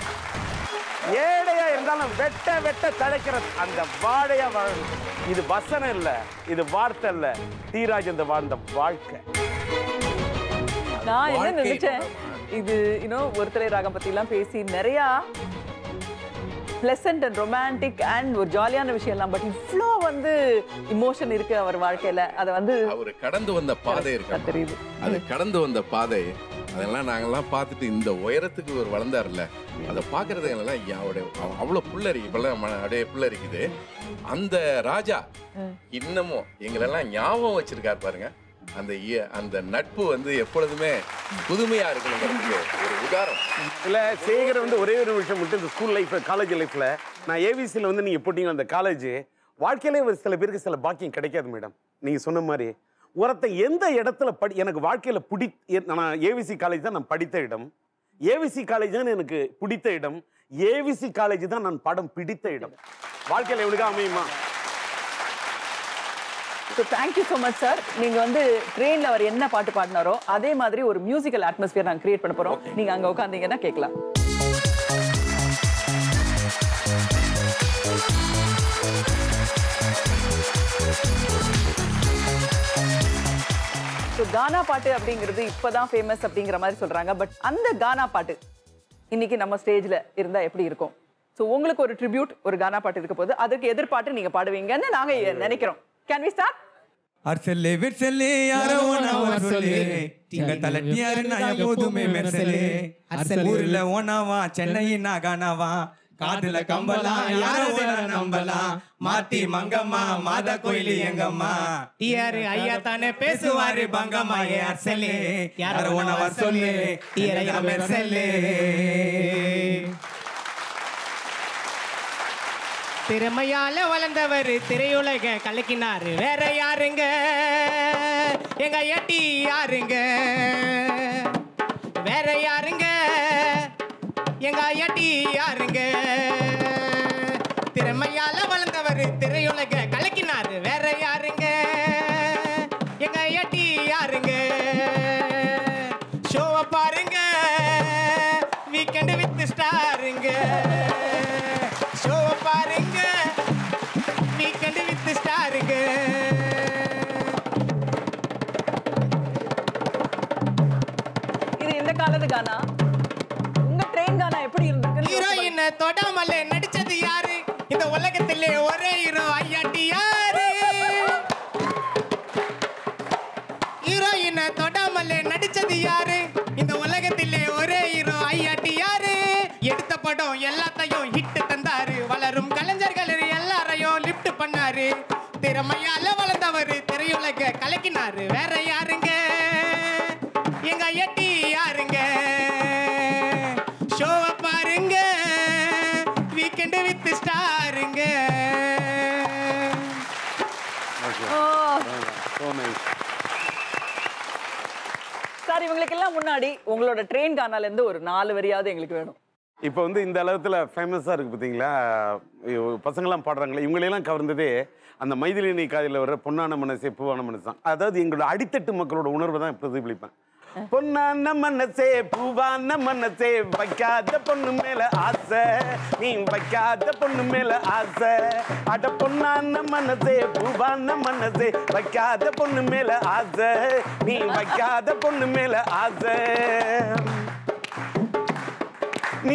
ஏழையா இருந்தாலும் வெட்ட வெட்ட தழைக்கிற அந்த வாழையா வாழணும் இது வசனம் இல்ல இது வார்த்தை இல்ல தீராஜந்த வாழ்ந்த வாழ்க்கை நான் என்ன வாழ்க்கை நினைச்சேன் இது இன்னும் ஒருத்தரை ராகம் பத்தி எல்லாம் பேசி நிறைய பிளசன்ட் அண்ட் ரொமான்டிக் அண்ட் ஒரு ஜாலியான விஷயம் எல்லாம் பட் இவ்வளோ வந்து இமோஷன் இருக்கு அவர் வாழ்க்கையில அதை வந்து அவர் கடந்து வந்த பாதை இருக்கு தெரியுது அது கடந்து வந்த பாதை அதெல்லாம் நாங்கெல்லாம் பார்த்துட்டு இந்த உயரத்துக்கு இவர் வளர்ந்தாருல்ல அதை பார்க்கறது எல்லாம் அவருடைய அவ்வளோ புல்லரி இப்பெல்லாம் ம- அப்படியே புல்லரிக்குது அந்த ராஜா இன்னமும் எங்களெல்லாம் ஞாபகம் வச்சிருக்காரு பாருங்க அந்த இய- அந்த நட்பு வந்து எப்பொழுதுமே புதுமையா இருக்கணுங்கிறதுக்கு ஒரு உதாரணம் இல்ல சேகர் வந்து ஒரே ஒரு விஷயம் மட்டும் இந்த ஸ்கூல் லைஃப் காலேஜ் லைஃப்ல நான் ஏவிசியில் வந்து நீங்க போட்டீங்க அந்த காலேஜ் வாழ்க்கையிலே ஒரு சில பேருக்கு சில பாக்கியம் கிடைக்காது மேடம் நீங்க சொன்ன மாதிரி ஒருத்தன் எந்த இடத்துல படி எனக்கு வாழ்க்கையில பிடி எ- நான் ஏவிசி காலேஜ் தான் நான் படித்த இடம் ஏவிசி காலேஜ் தான் எனக்கு பிடித்த இடம் ஏவிசி காலேஜ் தான் நான் படம் பிடித்த இடம் வாழ்க்கையில எவ்வளவு அமையுமா so thank you so much sir நீங்க வந்து ட்ரெயின்ல அவர் என்ன பாட்டு பாடினாரோ அதே மாதிரி ஒரு மியூசிக்கல் அட்மாஸ்பியர் நாங்கள் கிரியேட் பண்ண போறோம் நீங்க அங்க உட்காந்தீங்கன்னா கேட்கலாம் ஸோ கானா பாட்டு அப்படிங்கிறது இப்பதான் ஃபேமஸ் அப்படிங்கிற மாதிரி சொல்றாங்க பட் அந்த கானா பாட்டு இன்னைக்கு நம்ம ஸ்டேஜ்ல இருந்தா எப்படி இருக்கும் ஸோ உங்களுக்கு ஒரு ட்ரிபியூட் ஒரு கானா பாட்டு இருக்க போது அதுக்கு எதிர்பார்த்து நீங்க பாடுவீங்கன்னு நாங்க நினைக்கிறோம் கேன் வி ஸ்டார்ட் அர்சல்லே விர்சல்லே யாரோ ஒன்னாவா சொல்லு திங்க தலட்டியாரு நான் எப்போதுமே மெர்சலே அர்சல் ஊர்ல ஓனாவா சென்னையின் நாகானாவா காதுல கம்பலா யாரோ ஒன்னா நம்பலாம் மாத்தி மங்கம்மா மாதா கோயிலு எங்கம்மா டிஆர் ஐயா தானே பேசுவாரு பங்கம்மா ஏ அர்சலே யாரோ ஒன்னாவா சொல்லு டிஆர் ஐயா மெர்சலே திறமையால வளர்ந்தவர் திரையுலக கலக்கினாரு வேற யாருங்க எங்க ஐயாட்டி யாருங்க வேற யாருங்க எங்க ஐயாட்டி யாருங்க திறமையால வளர்ந்தவர் திரையுலக கலக்கினாரு வேற யாருங்க எங்க ஐயாட்டி யாருங்க ஷோவை பாருங்க வீக்கெண்ட் வித் ஸ்டாருங்க ஷோவை பாருங்க வீக்கெண்ட் வித் ஸ்டாருங்க இது இந்த காலத்து கானா உங்க ட்ரெயின் கானா எப்படி இருந்திருக்கு ஹீரோயின் தொடாமலே நடிச்சது யாரு இந்த உலகத்திலே ஒரே ஹீரோ ஐயாட்டி யாரு ஹீரோயின் தொடாமலே நடிச்சது யாரு இந்த உலகத்திலே ஒரே ஹீரோ ஐயாட்டி யாரு எடுத்த படம் எல்லாத்தையும் ஹிட் தந்தாரு வளரும் கலைஞர்கள் எல்லாரையும் லிஃப்ட் பண்ணாரு திறமையால வளர்ந்தவர் அது வேற யாருங்க எங்க எட்டி யாருங்க ஷோவை பாருங்க வீக்கெண்டு வித் ஸ்டாருங்க சார் இவங்களுக்கெல்லாம் முன்னாடி உங்களோட ட்ரெயின் கானால இருந்து ஒரு நாலு வரியாவது எங்களுக்கு வேணும் இப்போ வந்து இந்த அளவுல ஃபேமஸாக இருக்குது பார்த்தீங்களா ஐயோ, பசங்களாம் பாடுறாங்களே இவங்களையெல்லாம் கவர்ந்ததே அந்த மைதிலினி காதில் வர்ற பொன்னான மனசே பூவான மனசு தான் அதாவது எங்களோட அடித்தட்டு மக்களோட உணர்வை தான் பிரதிபலிப்பேன் பொன்னான மனசே பூவான மனசே வைக்காத பொண்ணு மேல ஆசை நீ வைக்காத பொண்ணு மேல ஆசை அட பொன்னான மனசே பூவான மனசே வைக்காத பொண்ணு மேல ஆசை நீ வைக்காத பொண்ணு மேல ஆசை நீ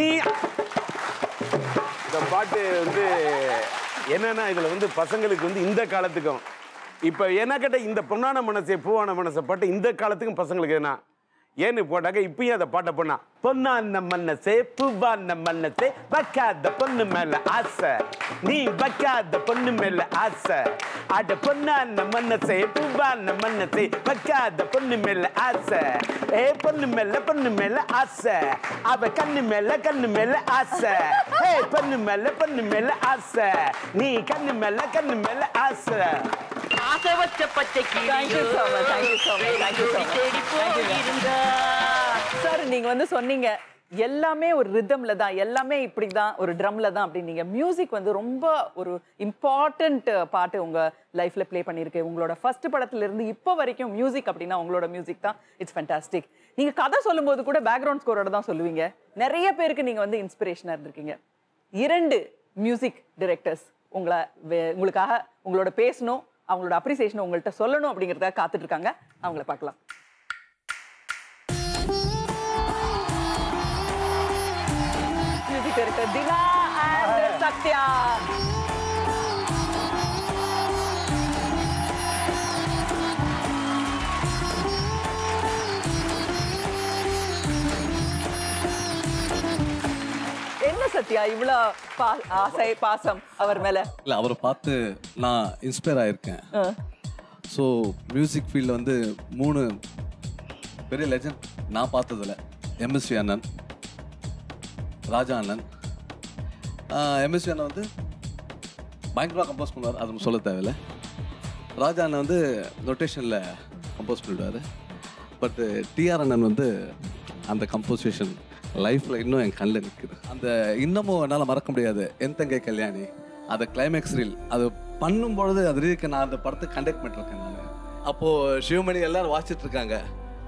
இந்த பாட்டு வந்து என்னன்னா இதுல வந்து பசங்களுக்கு வந்து இந்த காலத்துக்கும் இப்ப என்ன கேட்ட இந்த பொன்னான மனசே பூவான மனசை பாட்டு இந்த காலத்துக்கும் பசங்களுக்கு என்ன ஏன்னு போட்டாக்க இப்பயும் அந்த பாட்டை பண்ணா பொன்னான மனசே பூவான மனசே வைக்காத பொண்ணு மேல ஆசை நீ வைக்காத பொண்ணு மேல ஆசை அட பொன்னான மனசே பூவான மனசே வைக்காத பொண்ணு மேல ஆசை ஏ பொண்ணு மேல பொண்ணு மேல ஆசை அவ கண்ணு மேல கண்ணு மேல ஆசை ஏ பொண்ணு மேல பொண்ணு மேல ஆசை நீ கண்ணு மேல கண்ணு மேல ஆசை ஆசை வச்ச பச்சை thank you so much thank you so much thank you so much sir நீங்க வந்து சொன்னீங்க எல்லாமே ஒரு ரிதம்ல தான் எல்லாமே இப்படி தான் ஒரு ட்ரம்ல தான் அப்படின்னீங்க மியூசிக் வந்து ரொம்ப ஒரு இம்பார்ட்டன்ட் பாட்டு உங்க லைஃப்ல ப்ளே பண்ணியிருக்கு உங்களோட ஃபர்ஸ்ட் படத்துல இருந்து இப்போ வரைக்கும் மியூசிக் அப்படின்னா உங்களோட மியூசிக் தான் இட்ஸ் ஃபேண்டாஸ்டிக் நீங்க கதை சொல்லும்போது கூட பேக்ரவுண்ட் ஸ்கோரோட தான் சொல்லுவீங்க நிறைய பேருக்கு நீங்க வந்து இன்ஸ்பிரேஷனா இருந்திருக்கீங்க இரண்டு மியூசிக் டைரக்டர்ஸ் உங்களை வே- உங்களுக்காக உங்களோட பேசணும் அவங்களோட அப்ரிசியேஷன் உங்கள்கிட்ட சொல்லணும் அப்படிங்கிறதுக்காக காத்துட்டு இருக்காங்க அவங்கள பார்க்கலாம் music director Dhina and Sathya என்ன சத்யா இவ்வளோ பா ஆசை பாசம் அவர் மேல இல்லை அவரை பார்த்து நான் இன்ஸ்பயர் ஆயிருக்கேன் ஆ. ஸோ மியூசிக் ஃபீல்டில் வந்து மூணு பெரிய லெஜண்ட் நான் பார்த்ததில்ல எம்எஸ்வி அண்ணன் ராஜா அண்ணன் எம்எஸ்வி அண்ணன் வந்து பயங்கரமாக கம்போஸ் பண்ணுவார் அது சொல்ல தேவையில்ல ராஜா அண்ணன் வந்து நொட்டேஷனில் கம்போஸ் பண்ணிவிடுவார் பட்டு டிஆர் அண்ணன் வந்து அந்த கம்போசிஷன் லைஃப்பில் இன்னும் என் கண்ணில் நிற்குது அந்த இன்னமும் என்னால் மறக்க முடியாது என் தங்கை கல்யாணி அந்த கிளைமேக்ஸ் ரீல் அது பண்ணும் பொழுது அது ரீலுக்கு நான் அந்த படத்தை கண்டக்ட் பண்ணிருக்கேன் நான் அப்போது சிவமணி எல்லாரும் வாசிச்சுட்டு இருக்காங்க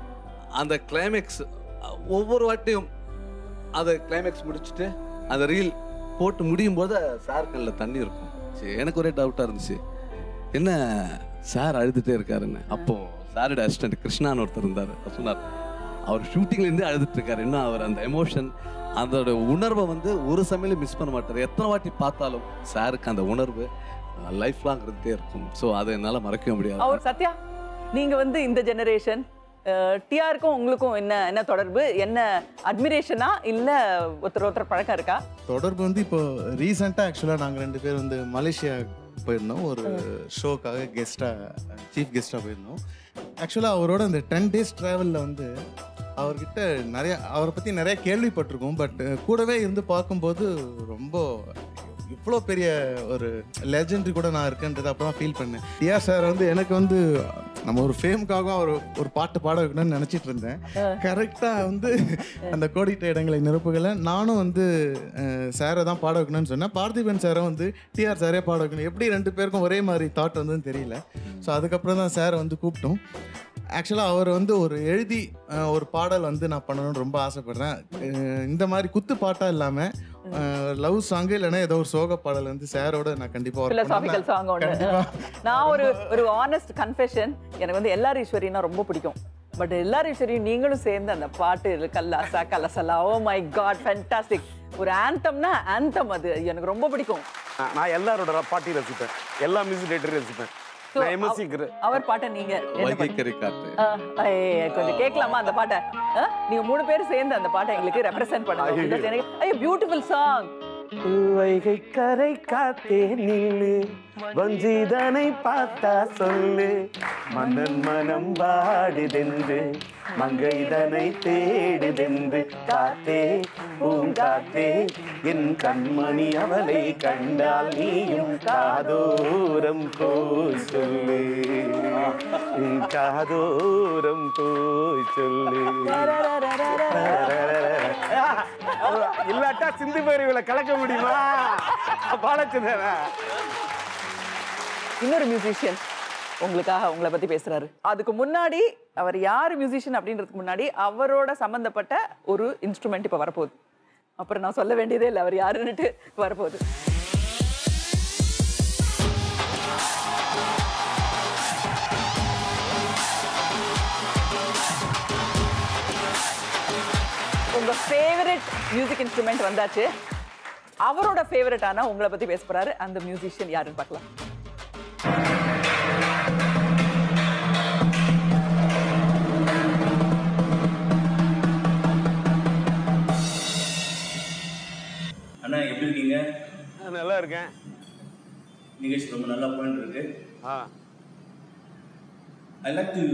அந்த கிளைமேக்ஸ் ஒவ்வொரு வாட்டியும் அதை கிளைமேக்ஸ் முடிச்சுட்டு அந்த ரீல் போட்டு முடியும் போது சார் கண்ணில் தண்ணி இருக்கும் சரி எனக்கு ஒரே டவுட்டாக இருந்துச்சு என்ன சார் அழுதுகிட்டே இருக்காருன்னு அப்போது சாரோட அசிஸ்டன்ட் கிருஷ்ணான்னு ஒருத்தர் இருந்தார் அவர் சொன்னார் அவர் ஷூட்டிங்லேருந்தே அழுதுட்டு இருக்காரு இன்னும் அவர் அந்த எமோஷன் அதோட உணர்வை வந்து ஒரு சமையலும் மிஸ் பண்ண மாட்டார் எத்தனை வாட்டி பார்த்தாலும் சாருக்கு அந்த உணர்வு லைஃப் லாங் இருந்துகிட்டே இருக்கும் ஸோ அதை என்னால் மறக்கவே முடியாது அவர் சத்யா நீங்க வந்து இந்த ஜெனரேஷன் டிஆருக்கும் உங்களுக்கும் என்ன என்ன தொடர்பு என்ன அட்மிரேஷனா இல்ல ஒருத்தர் ஒருத்தர் பழக்கம் இருக்கா தொடர்பு வந்து இப்போ ரீசெண்டாக ஆக்சுவலாக நாங்கள் ரெண்டு பேர் வந்து மலேசியா போயிருந்தோம் ஒரு ஷோக்காக கெஸ்ட்டாக சீஃப் கெஸ்ட்டாக போயிருந்தோம் ஆக்சுவலாக அவரோட அந்த டென் டேஸ் ட்ராவலில் வந்து அவர்கிட்ட நிறைய அவரை பற்றி நிறைய கேள்விப்பட்டிருக்கோம் பட் கூடவே இருந்து பார்க்கும்போது ரொம்ப இவ்வளோ பெரிய ஒரு லெஜெண்டரி கூட நான் இருக்கேன்றதை அப்போ தான் ஃபீல் பண்ணேன் டிஆர் சார் வந்து எனக்கு வந்து நம்ம ஒரு ஃபேமுக்காக அவர் ஒரு பாட்டு பாட வைக்கணும்னு நினச்சிட்டு இருந்தேன் கரெக்டாக வந்து அந்த கோடிட்ட இடங்களை நிரப்புகளை நானும் வந்து சாரை தான் பாட வைக்கணும்னு சொன்னேன் பார்த்திபன் சாரை வந்து டிஆர் சாரே பாட வைக்கணும் எப்படி ரெண்டு பேருக்கும் ஒரே மாதிரி தாட் வந்ததுன்னு தெரியல ஸோ அதுக்கப்புறம் தான் சாரை வந்து கூப்பிட்டோம் ஆக்சுவலாக அவர் வந்து ஒரு எழுதி அஹ், ஒரு பாடல் வந்து நான் பண்ணணும்னு ரொம்ப ஆசைப்படுறேன் அஹ், இந்த மாதிரி குத்து பாட்டாக இல்லாமல் லவ் சாங்கு இல்லைன்னா ஏதோ ஒரு சோக பாடல் வந்து சாரோட நான் கண்டிப்பாக பிலசாபிக்கல் சாங் ஒன்று நான் ஒரு ஒரு ஆனஸ்ட் கன்ஃபெஷன் எனக்கு வந்து எல்லார் ஈஸ்வரினா ரொம்ப பிடிக்கும் பட் எல்லார் ஈஸ்வரியும் நீங்களும் சேர்ந்து அந்த பாட்டு கல்லாசா கலசலா ஓ மை காட் ஃபேண்டாஸ்டிக் ஒரு ஆந்தம்னா ஆந்தம் அது எனக்கு ரொம்ப பிடிக்கும் நான் நான் எல்லாரோட பாட்டி ரசிப்பேன் எல்லா மியூசிக் டேரக்டரையும் ரசிப்பேன் So, நான் எம்எஸ்சி அவ- அவர் பாட்டை நீங்க என்ன வைகை பண்ணி- கரை காற்று ஆ, ஐய, கொஞ்சம் கேட்கலாமா அந்த பாட்டை ஆ? நீங்க மூணு பேர் சேர்ந்து அந்த பாட்டை எங்களுக்கு ரெப்ரசென்ட் பண்ணுங்க ஐயோ. Because எனக்கு ஐயோ பியூட்டிஃபுல் சாங் வைகை கரை காத்தே நில்லு வஞ்சிதனை பார்த்தா சொல்லு மன்னன் மனம் பாடுதென்று மங்கைதனை தேடுதென்று காத்தே பூங்காத்தே என் கண்மணி அவளை கண்டால் நீயும் காதோரம் போய் சொல்லு காதோரம் போய் சொல்லு இல்லாட்டா சிந்து பேருவில கலக்க முடியுமா பாலச்சந்திரா இன்னொரு மியூசிஷியன் உங்களுக்காக உங்களை பத்தி பேசுறாரு அதுக்கு முன்னாடி அவர் யார் மியூசிஷியன் அப்படின்றதுக்கு முன்னாடி அவரோட சம்பந்தப்பட்ட ஒரு இன்ஸ்ட்ருமெண்ட் இப்ப வரப்போகுது அப்புறம் நான் சொல்ல வேண்டியதே இல்லை அவர் யாருன்னுட்டு வரப்போகுது உங்க ஃபேவரட் மியூசிக் இன்ஸ்ட்ருமெண்ட் வந்தாச்சு அவரோட ஃபேவரட்டான உங்களை பத்தி பேச போறாரு அந்த மியூசிஷியன் யாருன்னு பார்க்கலாம் அண்ணா எப்படி இருக்கீங்க நல்லா இருக்கேன் நிகழ்ச்சி ரொம்ப நல்லா போயிட்டு இருக்கு ah I like to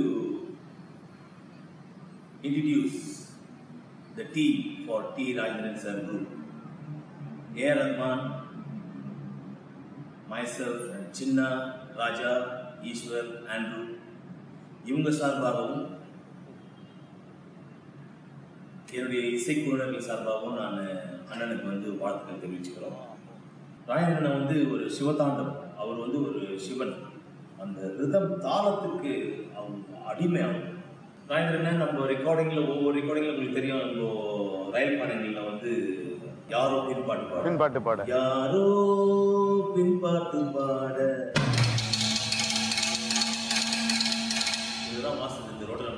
introduce the team for T. Rajendran Sir Group. A. Rahman, myself, and Chinna, Raja, Ishwar, Andrew. இவங்க சார்பாகவும் என்னுடைய இசைக்குழுவினர்கள் சார்பாகவும் நான் அண்ணனுக்கு வந்து வாழ்த்துக்கள் தெரிவிச்சுக்கிறோம் ராயண்ணன் வந்து ஒரு சிவதாண்டம் அவர் வந்து ஒரு சிவன் அந்த ரிதம் தாளத்துக்கு அவங்க அடிமையாகும் ராயேந்திரன் நம்ம ரெக்கார்டிங்கில் ஒவ்வொரு ரெக்கார்டிங்கில் உங்களுக்கு தெரியும் நம்ம ரயில் பயணங்களில் வந்து யாரோ பின்பாட்டு பாட பின்பாட்டு பாட யாரோ பின்பாட்டு பாட இதுதான் மாஸ்டர் இந்த ரோட்டில்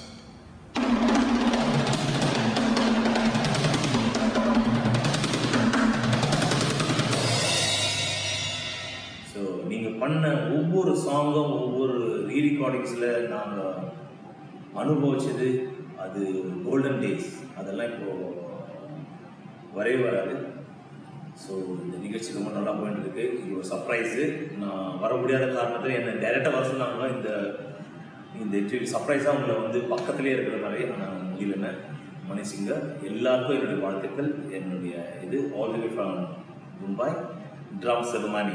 ஸோ நீங்கள் பண்ண ஒவ்வொரு சாங்கும் ஒவ்வொரு ரீ ரெக்கார்டிங்ஸில் நாங்கள் அனுபவிச்சது அது கோல்டன் டேஸ் அதெல்லாம் இப்போ வரவே வராது ஸோ இந்த நிகழ்ச்சி ரொம்ப நல்லா போயிட்டு இருக்கு இது ஒரு சர்ப்ரைஸு நான் வர முடியாத காரணத்தில் என்னை டைரெக்டாக வர சொன்னாங்க இந்த இந்த இன்டர்வியூ சர்ப்ரைஸாக உங்களை வந்து பக்கத்துலேயே இருக்கிற மாதிரி நான் முடியலன்னு மன்னிச்சிங்க எல்லாருக்கும் என்னுடைய வாழ்த்துக்கள் என்னுடைய இது all the way from Mumbai drum செருமானி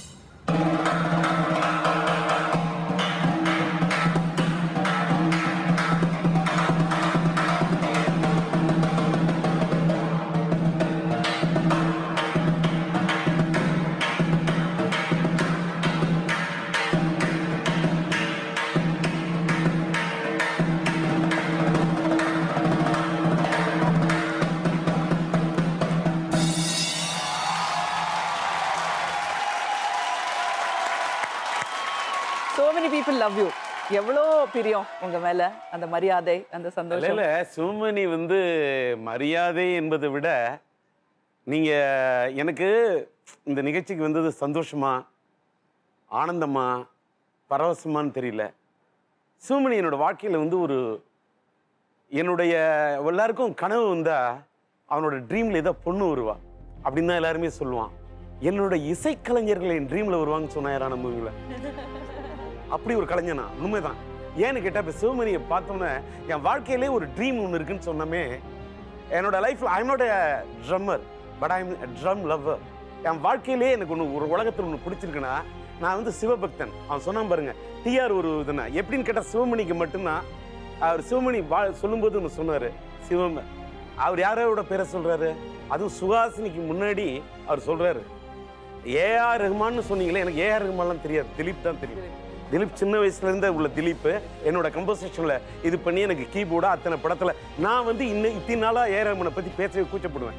so many people love you எவ்வளோ பிரியம் உங்க மேல அந்த மரியாதை அந்த இல்ல சந்தோஷம் இல்ல சுமணி வந்து மரியாதை என்பதை விட நீங்க எனக்கு இந்த நிகழ்ச்சிக்கு வந்தது சந்தோஷமா ஆனந்தமா பரவசமான்னு தெரியல சுமணி என்னோட வாழ்க்கையில வந்து ஒரு என்னுடைய எல்லாருக்கும் கனவு வந்தா அவனோட ட்ரீம்ல ஏதோ பொண்ணு வருவா அப்படின்னு தான் எல்லாருமே சொல்லுவான் என்னோட இசைக்கலைஞர்கள் என் ட்ரீம்ல வருவாங்கன்னு சொன்னா யாரா நம்புவீங்களா அப்படி ஒரு கலைஞனா உண்மைதான் ஏன்னு கேட்டா இப்போ சிவமணியை பார்த்தோன்னே என் வாழ்க்கையிலே ஒரு ட்ரீம் ஒன்று இருக்குன்னு சொன்னமே என்னோட லைஃப்ல I'm not drummer but I'm drum lover என் வாழ்க்கையிலே எனக்கு ஒன்று ஒரு உலகத்தில் ஒன்று பிடிச்சிருக்குன்னா நான் வந்து சிவபக்தன் அவன் சொன்னான் பாருங்க டிஆர் ஒரு இதுனா எப்படின்னு கேட்டால் சிவமணிக்கு மட்டும்தான் அவர் சிவமணி வா சொல்லும்போது ஒன்று சொன்னார் சிவம் அவர் யாரோட பேரை சொல்றாரு அதுவும் சுஹாசினிக்கு முன்னாடி அவர் சொல்றாரு ஏஆர் ரஹ்மான்னு சொன்னீங்களே எனக்கு ஏஆர் ரஹ்மான்லாம் தெரியாது திலீப் தான் தெரியும் திலீப் சின்ன வயசுல இருந்தே உள்ள திலீப் என்னோட கம்போசிஷன்ல இது பண்ணி எனக்கு கீபோர்டா அத்தனை படத்துல நான் வந்து இன்னும் இத்தனை நாளா ஏஆர் ரஹ்மானை பத்தி பேசவே கூச்சப்படுவேன்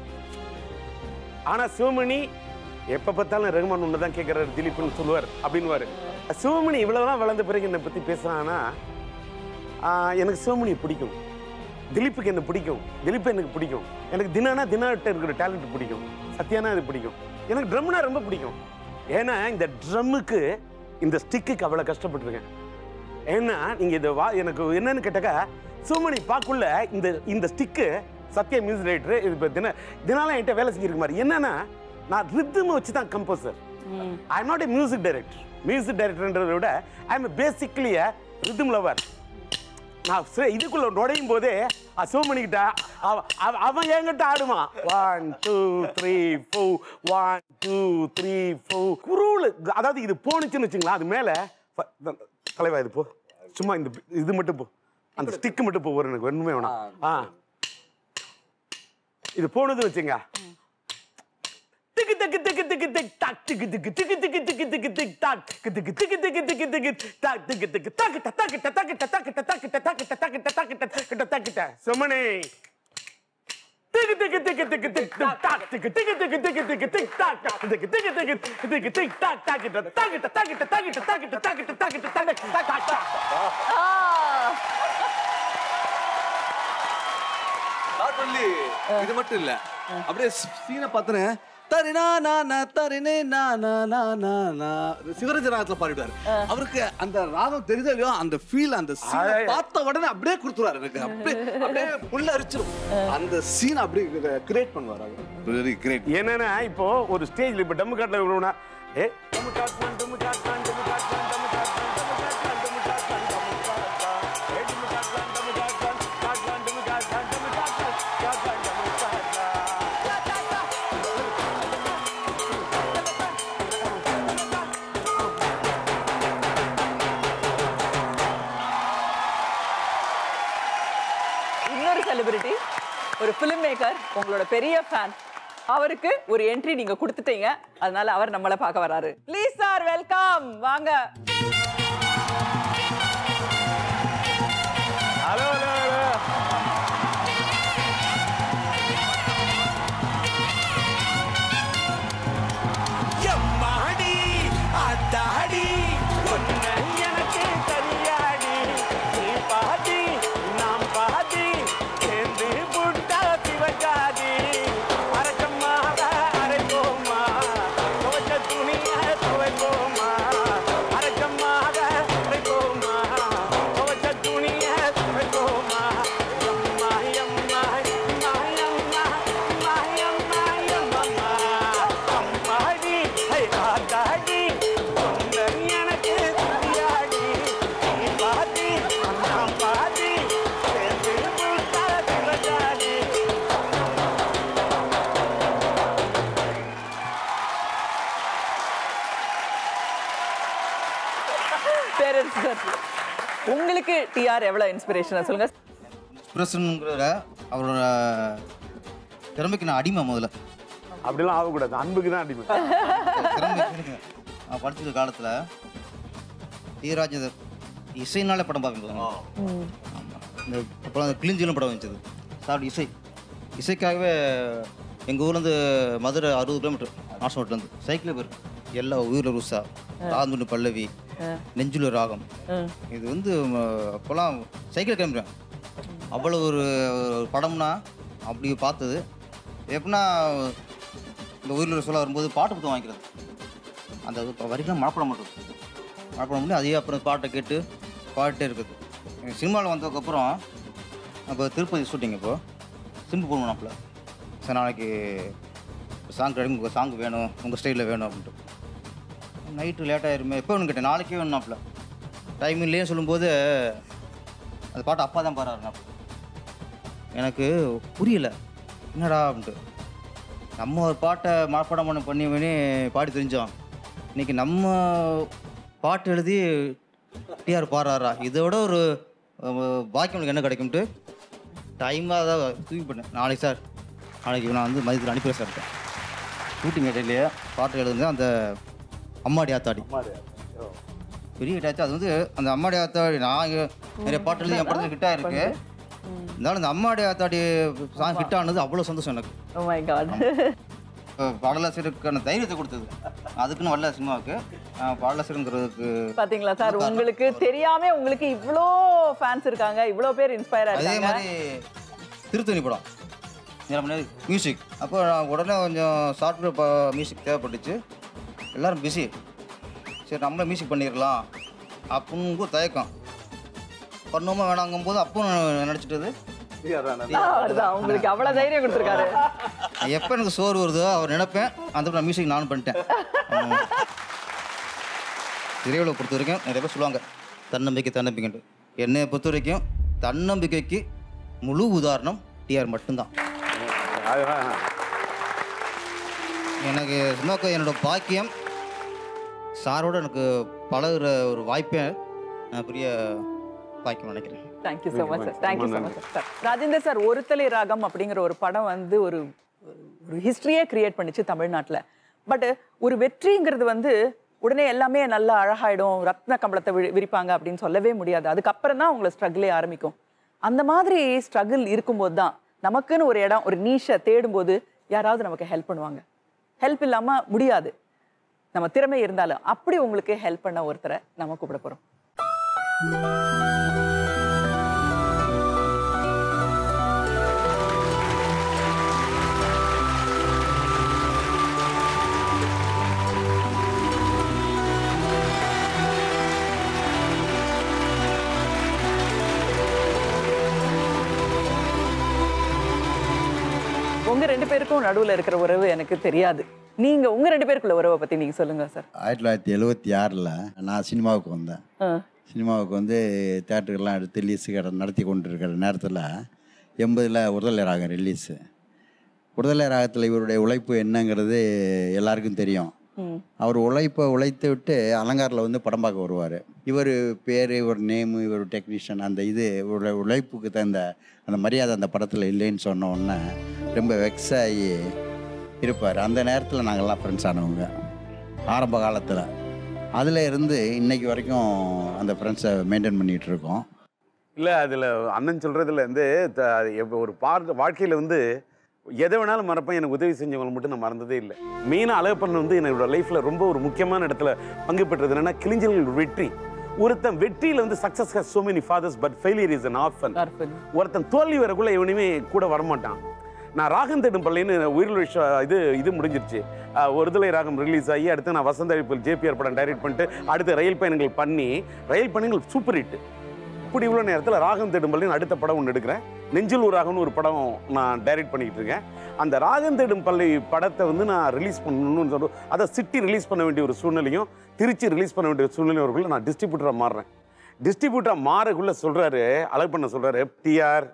ஆனா சிவமணி எப்ப பார்த்தாலும் ரஹ்மான் ஒன்று தான் கேட்குறாரு திலீப்னு சொல்லுவார் அப்படின்னுவாரு சிவமணி இவ்வளவுதான் வளர்ந்த பிறகு என்னை பத்தி பேசுறான்னா ஆஹ், எனக்கு சிவமணியை பிடிக்கும் திலீப்புக்கு என்ன பிடிக்கும் திலீப் எனக்கு பிடிக்கும் எனக்கு தினானா தினாட்ட இருக்கிற டேலண்ட் பிடிக்கும் சத்யானா அது பிடிக்கும் எனக்கு ட்ரம்னா ரொம்ப பிடிக்கும் ஏன்னா இந்த ட்ரம்முக்கு இந்த ஸ்டிக்குக்கு அவ்வளோ கஷ்டப்பட்டிருக்கேன் ஏன்னா நீங்கள் இதை வா எனக்கு என்னன்னு கேட்டாக்கா சுமணி பார்க்குள்ள இந்த இந்த ஸ்டிக்கு சத்யா மியூசிக் ரைட்டர் இது இப்போ தின தினாலாம் என்கிட்ட வேலை செஞ்சிருக்க மாதிரி என்னன்னா நான் ரித்தம் வச்சு தான் composer I am not a music director music டைரக்டர்ன்றதை விட I am basically a rhythm lover நான் சே- இதுக்குள்ள நுழையும் போதே சிவமணிக்கிட்ட அவன் அவன் அவன் என்கிட்ட ஆடுவான் one two three four one two three four குருவில் அதாவது இது போணுச்சுன்னு வச்சுங்களா அது மேலே தலைவா இது போ சும்மா இந்த இது மட்டும் போ அந்த ஸ்டிக்கு மட்டும் போ ஒரு எனக்கு ஒன்றுமே வேணாம் ஆ இது போனது வச்சுங்க திக்கு திக்கு திக்கு திக்கு திக் டாக் திக்கு திக்கு திக்கு திக்கு திக்கு திக்கு திக் டாக் திக்கு திக்கு திக்கு திக்கு திக்கு டாக் திக்கு திக்கு தாக்கிட்ட தாக்கிட்ட தாக்கிட்ட தாக்கிட்ட தாக்கிட்ட தாக்கிட்ட தாக்கிட்ட தாக்கிட்ட தாக்கிட்ட தாக்கிட்ட சுமணி திக்கு திக்கு திக்கு திக்கு திக் டாக் திக்கு திக்கு திக்கு திக்கு திக்கு திக் டாக் திக்கு திக்கு திக்கு திக்கு திக் டாக் தாக்கிட்ட தாக்கிட்ட தாக்கிட்ட தாக்கிட்ட தாக்கிட்ட தாக்கிட்ட தாக்கிட்ட தாக்கிட்ட தாக்கிட்ட நாட் ஒன்லி இது மட்டும் இல்ல அப்படியே சீனை பார்த்தனே தரினா நானா தரினே நானா நானா நா சிவராஜ ராகத்துல பாடிடுவாரு அவருக்கு அந்த ராகம் தெரியுதோ இல்லையோ அந்த ஃபீல் அந்த சீனை அழகு. பார்த்த உடனே அப்படியே கொடுத்துருவாரு எனக்கு அப்படியே அப்படியே புள்ள அரிச்சிடும் அந்த சீன் அப்படியே கிரியேட் பண்ணுவார் அவர் வெரி கிரேட் என்னன்னா இப்போ ஒரு ஸ்டேஜ்ல இப்போ டம்மு காட்டில் விழுவுனா ஏ டம்மு காட்டுவான் டம்மு காட்டுவான் டம்மு காட்டுவான் டம்மு காட்டுவான் டம்மு காட்டுவான் டம்மு காட்டுவான் டம்மு காட்டுவான் ஏ டம்மு காட்டுவான் டம்மு காட்டுவான் காட்டுவான் டம்மு காட்டுவான் டம்மு காட்டுவான் காட்டுவான் டம்மு இன்னொரு செலிபிரிட்டி ஒரு ஃபிலிம் மேக்கர் உங்களோட பெரிய ஃபேன் அவருக்கு ஒரு என்ட்ரி நீங்க கொடுத்துட்டீங்க அதனால அவர் நம்மளை பார்க்க வராரு ப்ளீஸ் சார் வெல்கம் வாங்க ஹலோ ஹலோ ஹலோ எம்மாடி அத்தாடி ஒன்ன எனக்கு தெரியாடி நீ பாதி நாம் பாதி சேர்ந்து புட்டா சிவகாதி அரக்கமாக அரைப்போமா துவச்ச துணிய துவைப்போமா அரக்கமாக அரைப்போமா துவச்ச துணிய துவைப்போமா எம்மா எம்மா எம்மா எம்மா எம்மா எம்மா எம்மா அம்மாடி ஹை ஆத்தாடி சொன்ன எனக்கு தெரியாடி நீ பாதி நான் பாதி சேர்ந்து புட்டா சிவகாதி பேரண்ட்ஸ் சார் உங்களுக்கு டிஆர் எவ்வளவு இன்ஸ்பிரேஷனா சொல்லுங்க பிரசன்னுங்கிற அவரோட திறமைக்கு நான் அடிமை முதல்ல அப்படிலாம் ஆகக்கூடாது அன்புக்கு தான் அடிமை திறமைக்கு நான் படிச்சிருக்க காலத்தில் டி ராஜேந்தர் இசைனாலே படம் பார்ப்பேன் ஆமாம் இந்த அப்புறம் அந்த கிளிஞ்சிலும் படம் வந்துச்சது சாப்பிட்டு இசை இசைக்காகவே எங்கள் ஊர்லேருந்து மதுரை அறுபது கிலோமீட்டர் நாசமட்டிலேருந்து சைக்கிளில் போயிருக்கு எல்லா உயிரில் ருசா ராந்துண்டு பல்லவி நெஞ்சுல ராகம் இது வந்து ம, அப்போல்லாம் சைக்கிள் கிளம்புறேன் அவ்வளோ ஒரு ஒரு படம்னா அப்படி பார்த்தது எப்படின்னா இந்த உயிரில் சொல்ல வரும்போது பாட்டு புத்தகம் வாங்கிக்கிறது அந்த இது இப்போ வரைக்கும் மனப்படம் மட்டும் மனப்படம் பண்ணி அதே அப்புறம் பாட்டை கேட்டு பாடிட்டே இருக்குது எனக்கு சினிமாவில் வந்ததுக்கப்புறம் அப்போ திருப்பதி ஷூட்டிங் இப்போ சிம்பு போடணும்னாப்புல சார் நாளைக்கு சாங் ரெடி உங்கள் சாங் வேணும் உங்கள் ஸ்டைலில் வேணும் அப்படின்ட்டு நைட்டு லேட்டாகிருமே எப்போ வேணும் கேட்டேன் நாளைக்கே வேணும்னாப்புல டைம் இல்லையே சொல்லும்போது அந்த பாட்டு அப்பா தான் பாடுறாருனாப்புல எனக்கு புரியல என்னடா அப்படின்ட்டு நம்ம ஒரு பாட்டை மனப்பாடம் பண்ண பண்ணி பண்ணி பாடி தெரிஞ்சோம் இன்னைக்கு நம்ம பாட்டு எழுதி டிஆர் பாடுறாரா இதோட ஒரு அஹ், பாக்கியம் எனக்கு என்ன கிடைக்கும்ட்டு டைமாக தான் தூக்கி பண்ணேன் நாளைக்கு சார் நாளைக்கு நான் வந்து மதியத்தில் அனுப்பி சார் ஷூட்டிங் இடையிலேயே பாட்டு எழுதுனது அந்த அம்மாடி ஆத்தாடி பெரிய ஹிட் ஆச்சு அது வந்து அந்த அம்மாடி ஆத்தாடி நான் இங்க நிறைய பாட்டு எழுதி என் படத்தில் ஹிட் ஆயிருக்கு இருந்தாலும் இந்த அம்மாடி ஆத்தாடி சாங் ஹிட் ஆனது அவ்வளோ சந்தோஷம் எனக்கு ஓ மை காட் அஹ் பாடலாசிரியருக்கான தைரியத்தை கொடுத்தது அதுக்குன்னு வரல சினிமாவுக்கு அஹ் பாடலாசிரியருங்கிறதுக்கு பாத்தீங்களா சார் உங்களுக்கு தெரியாம உங்களுக்கு இவ்ளோ ஃபேன்ஸ் இருக்காங்க இவ்ளோ பேர் இன்ஸ்பயர் அதே ஆயிருக்காங்க மாதிரி திருத்தணி படம் மியூசிக் அப்போ நான் உடனே கொஞ்சம் சாஃப்ட்வேர் மியூசிக் தேவைப்பட்டுச்சு எல்லாரும் பிஸி சரி நம்மளே மியூசிக் பண்ணிடலாம் அப்படின்னு தயக்கம் பண்ணுவோமா வேணாங்கும் போது அப்போ நினச்சிட்டது அவர்தான் உங்களுக்கு அவ்வளவு தைரியம் கொடுத்துருக்காரு எப்போ எனக்கு சோறு வருதோ அவர் நினைப்பேன் அந்த நான் மியூசிக் நானும் பண்ணிட்டேன் ஆமா. இறைவனை பொறுத்த வரைக்கும் நிறைய பேர் சொல்லுவாங்க தன்னம்பிக்கை தன்னம்பிக்கைன்ட்டு என்னை பொறுத்த வரைக்கும் தன்னம்பிக்கைக்கு முழு உதாரணம் டிஆர் மட்டும்தான் எனக்கு சும்மா என்னோட பாக்கியம் சாரோட எனக்கு பழகுற ஒரு வாய்ப்பை நான் பெரிய பாக்கியம் நினைக்கிறேன் thank you so much sir thank you so much sir Rajendar sir Oruthalai Ragam அப்படிங்கிற ஒரு படம் வந்து ஒரு ஒரு ஹிஸ்ட்ரியே கிரியேட் பண்ணிச்சு தமிழ்நாட்டில் பட் ஒரு வெற்றிங்கிறது வந்து உடனே எல்லாமே நல்லா அழகாயிடும் ரத்ன கம்பளத்தை வி விரிப்பாங்க அப்படின்னு சொல்லவே முடியாது அதுக்கப்புறம் தான் உங்களை ஸ்ட்ரகிளே ஆரம்பிக்கும் அந்த மாதிரி ஸ்ட்ரகிள் இருக்கும்போது தான் நமக்குன்னு ஒரு இடம் ஒரு நீஷை தேடும்போது யாராவது நமக்கு ஹெல்ப் பண்ணுவாங்க ஹெல்ப் இல்லாமல் முடியாது நம்ம திறமை இருந்தாலும் அப்படி உங்களுக்கு ஹெல்ப் பண்ண ஒருத்தரை நம்ம கூப்பிட போகிறோம் உங்க ரெண்டு பேருக்கும் நடுவுல இருக்கிற உறவு எனக்கு தெரியாது நீங்க உங்க ரெண்டு பேருக்குள்ள உறவை பத்தி நீங்க சொல்லுங்க சார் ஆயிரத்தி தொள்ளாயிரத்தி எழுபத்தி ஆறில் நான் சினிமாவுக்கு வந்தேன் ஆ. சினிமாவுக்கு வந்து தேட்டருக்கெல்லாம் எடுத்து ரிலீஸு கடை நடத்தி கொண்டு இருக்கிற நேரத்தில் எண்பதில் உடலை ராகம் ரிலீஸு உடலை ராகத்தில் இவருடைய உழைப்பு என்னங்கிறது எல்லாருக்கும் தெரியும் ம். அவர் உழைப்பை உழைத்து விட்டு அலங்காரில் வந்து படம் பார்க்க வருவார் இவர் பேர் இவர் நேமு இவர் டெக்னீஷியன் அந்த இது இவருடைய உழைப்புக்கு தகுந்த அந்த மரியாதை அந்த படத்தில் இல்லைன்னு சொன்ன உடனே ரொம்ப வெக்ஸ் ஆகி இருப்பார் அந்த நேரத்தில் நாங்கள்லாம் ஃப்ரெண்ட்ஸ் ஆனவங்க ஆரம்ப காலத்தில் அதில் இருந்து இன்னைக்கு வரைக்கும் அந்த ஃப்ரெண்ட்ஸை மெயின்டைன் பண்ணிகிட்டு இருக்கோம் இல்லை அதில் அண்ணன் சொல்கிறதுல வந்து த- எப்ப ஒரு பார் வாழ்க்கையில் வந்து எதை வேணாலும் மறப்பேன் எனக்கு உதவி செஞ்சவங்களை மட்டும் நான் மறந்ததே இல்லை மெயினாக அழகப்பண்ணன் வந்து என்னோட லைஃப்பில் ரொம்ப ஒரு முக்கியமான இடத்துல பங்கு பெற்றது என்னன்னா கிளிஞ்சல் வெற்றி ஒருத்தன் வெற்றியில் வந்து success has so many fathers but failure is an orphan ஒருத்தன் தோல்வி வரக்குள்ள இவனுமே கூட வரமாட்டான் நான் ராகம் தேடும் பள்ளின்னு உயிர் இது இது முடிஞ்சிருச்சு அஹ், ஒருதலை ராகம் ரிலீஸ் ஆகி அடுத்து நான் வசந்த அழிப்பில் ஜேபிஆர் படம் டைரக்ட் பண்ணிட்டு அடுத்து ரயில் பயணங்கள் பண்ணி ரயில் பயணங்கள் சூப்பர் ஹிட் இப்படி இவ்வளோ நேரத்தில் ராகம் தேடும் பள்ளின்னு அடுத்த படம் ஒன்று எடுக்கிறேன் நெஞ்சில் ஒரு ராகம்னு ஒரு படம் நான் டைரக்ட் பண்ணிக்கிட்டு இருக்கேன் அந்த ராகம் தேடும் பள்ளி படத்தை வந்து நான் ரிலீஸ் பண்ணணும்னு சொல்லுவோம் அதை சிட்டி ரிலீஸ் பண்ண வேண்டிய ஒரு சூழ்நிலையும் திருச்சி ரிலீஸ் பண்ண வேண்டிய ஒரு சூழ்நிலையும் இருக்குள்ள நான் டிஸ்ட்ரிபியூட்டராக மாறுறேன் டிஸ்ட்ரிபியூட்டராக மாறக்குள்ள சொல்கிறாரு அழகப்பண்ண சொல்கிறாரு டிஆர்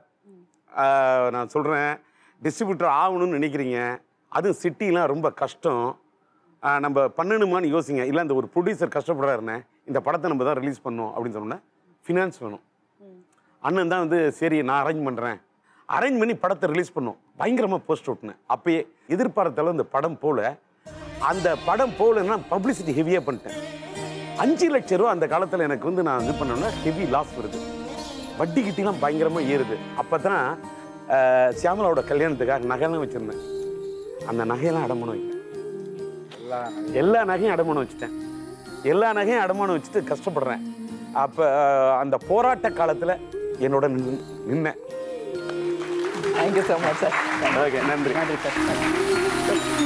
நான் சொல்கிறேன் டிஸ்ட்ரிபியூட்டர் ஆகணும்னு நினைக்கிறீங்க அதுவும் சிட்டிலாம் ரொம்ப கஷ்டம் ஆஹ் நம்ம பண்ணணுமான்னு யோசிங்க இல்லை அந்த ஒரு ப்ரொடியூசர் கஷ்டப்படுறாருண்ணே இந்த படத்தை நம்ம தான் ரிலீஸ் பண்ணோம் அப்படின்னு சொன்னோன்னே ஃபினான்ஸ் வேணும் அண்ணன் தான் வந்து சரி நான் அரேஞ்ச் பண்ணுறேன் அரேஞ்ச் பண்ணி படத்தை ரிலீஸ் பண்ணோம் பயங்கரமாக போஸ்ட் ஓட்டினேன் அப்பயே எதிர்பார்த்தாலும் இந்த படம் போல அந்த படம் போலன்னா பப்ளிசிட்டி ஹெவியாக பண்ணிட்டேன் அஞ்சு லட்ச ரூபா அந்த காலத்தில் எனக்கு வந்து நான் இது பண்ணோன்னா ஹெவி லாஸ் வருது வட்டி கிட்டிலாம் பயங்கரமாக ஏறுது அப்போ தான் சியாமலாவோட கல்யாணத்துக்காக நகைலாம் வச்சுருந்தேன் அந்த நகையெல்லாம் அடமானம் வைக்கிறேன் எல்லா நகையும் அடமானம் வச்சுட்டேன் எல்லா நகையும் அடமானம் வச்சுட்டு கஷ்டப்படுறேன் அப்போ அந்த போராட்ட காலத்தில் என்னோட நின்னு நின்னேன் thank you so much sir okay நன்றி நன்றி சார்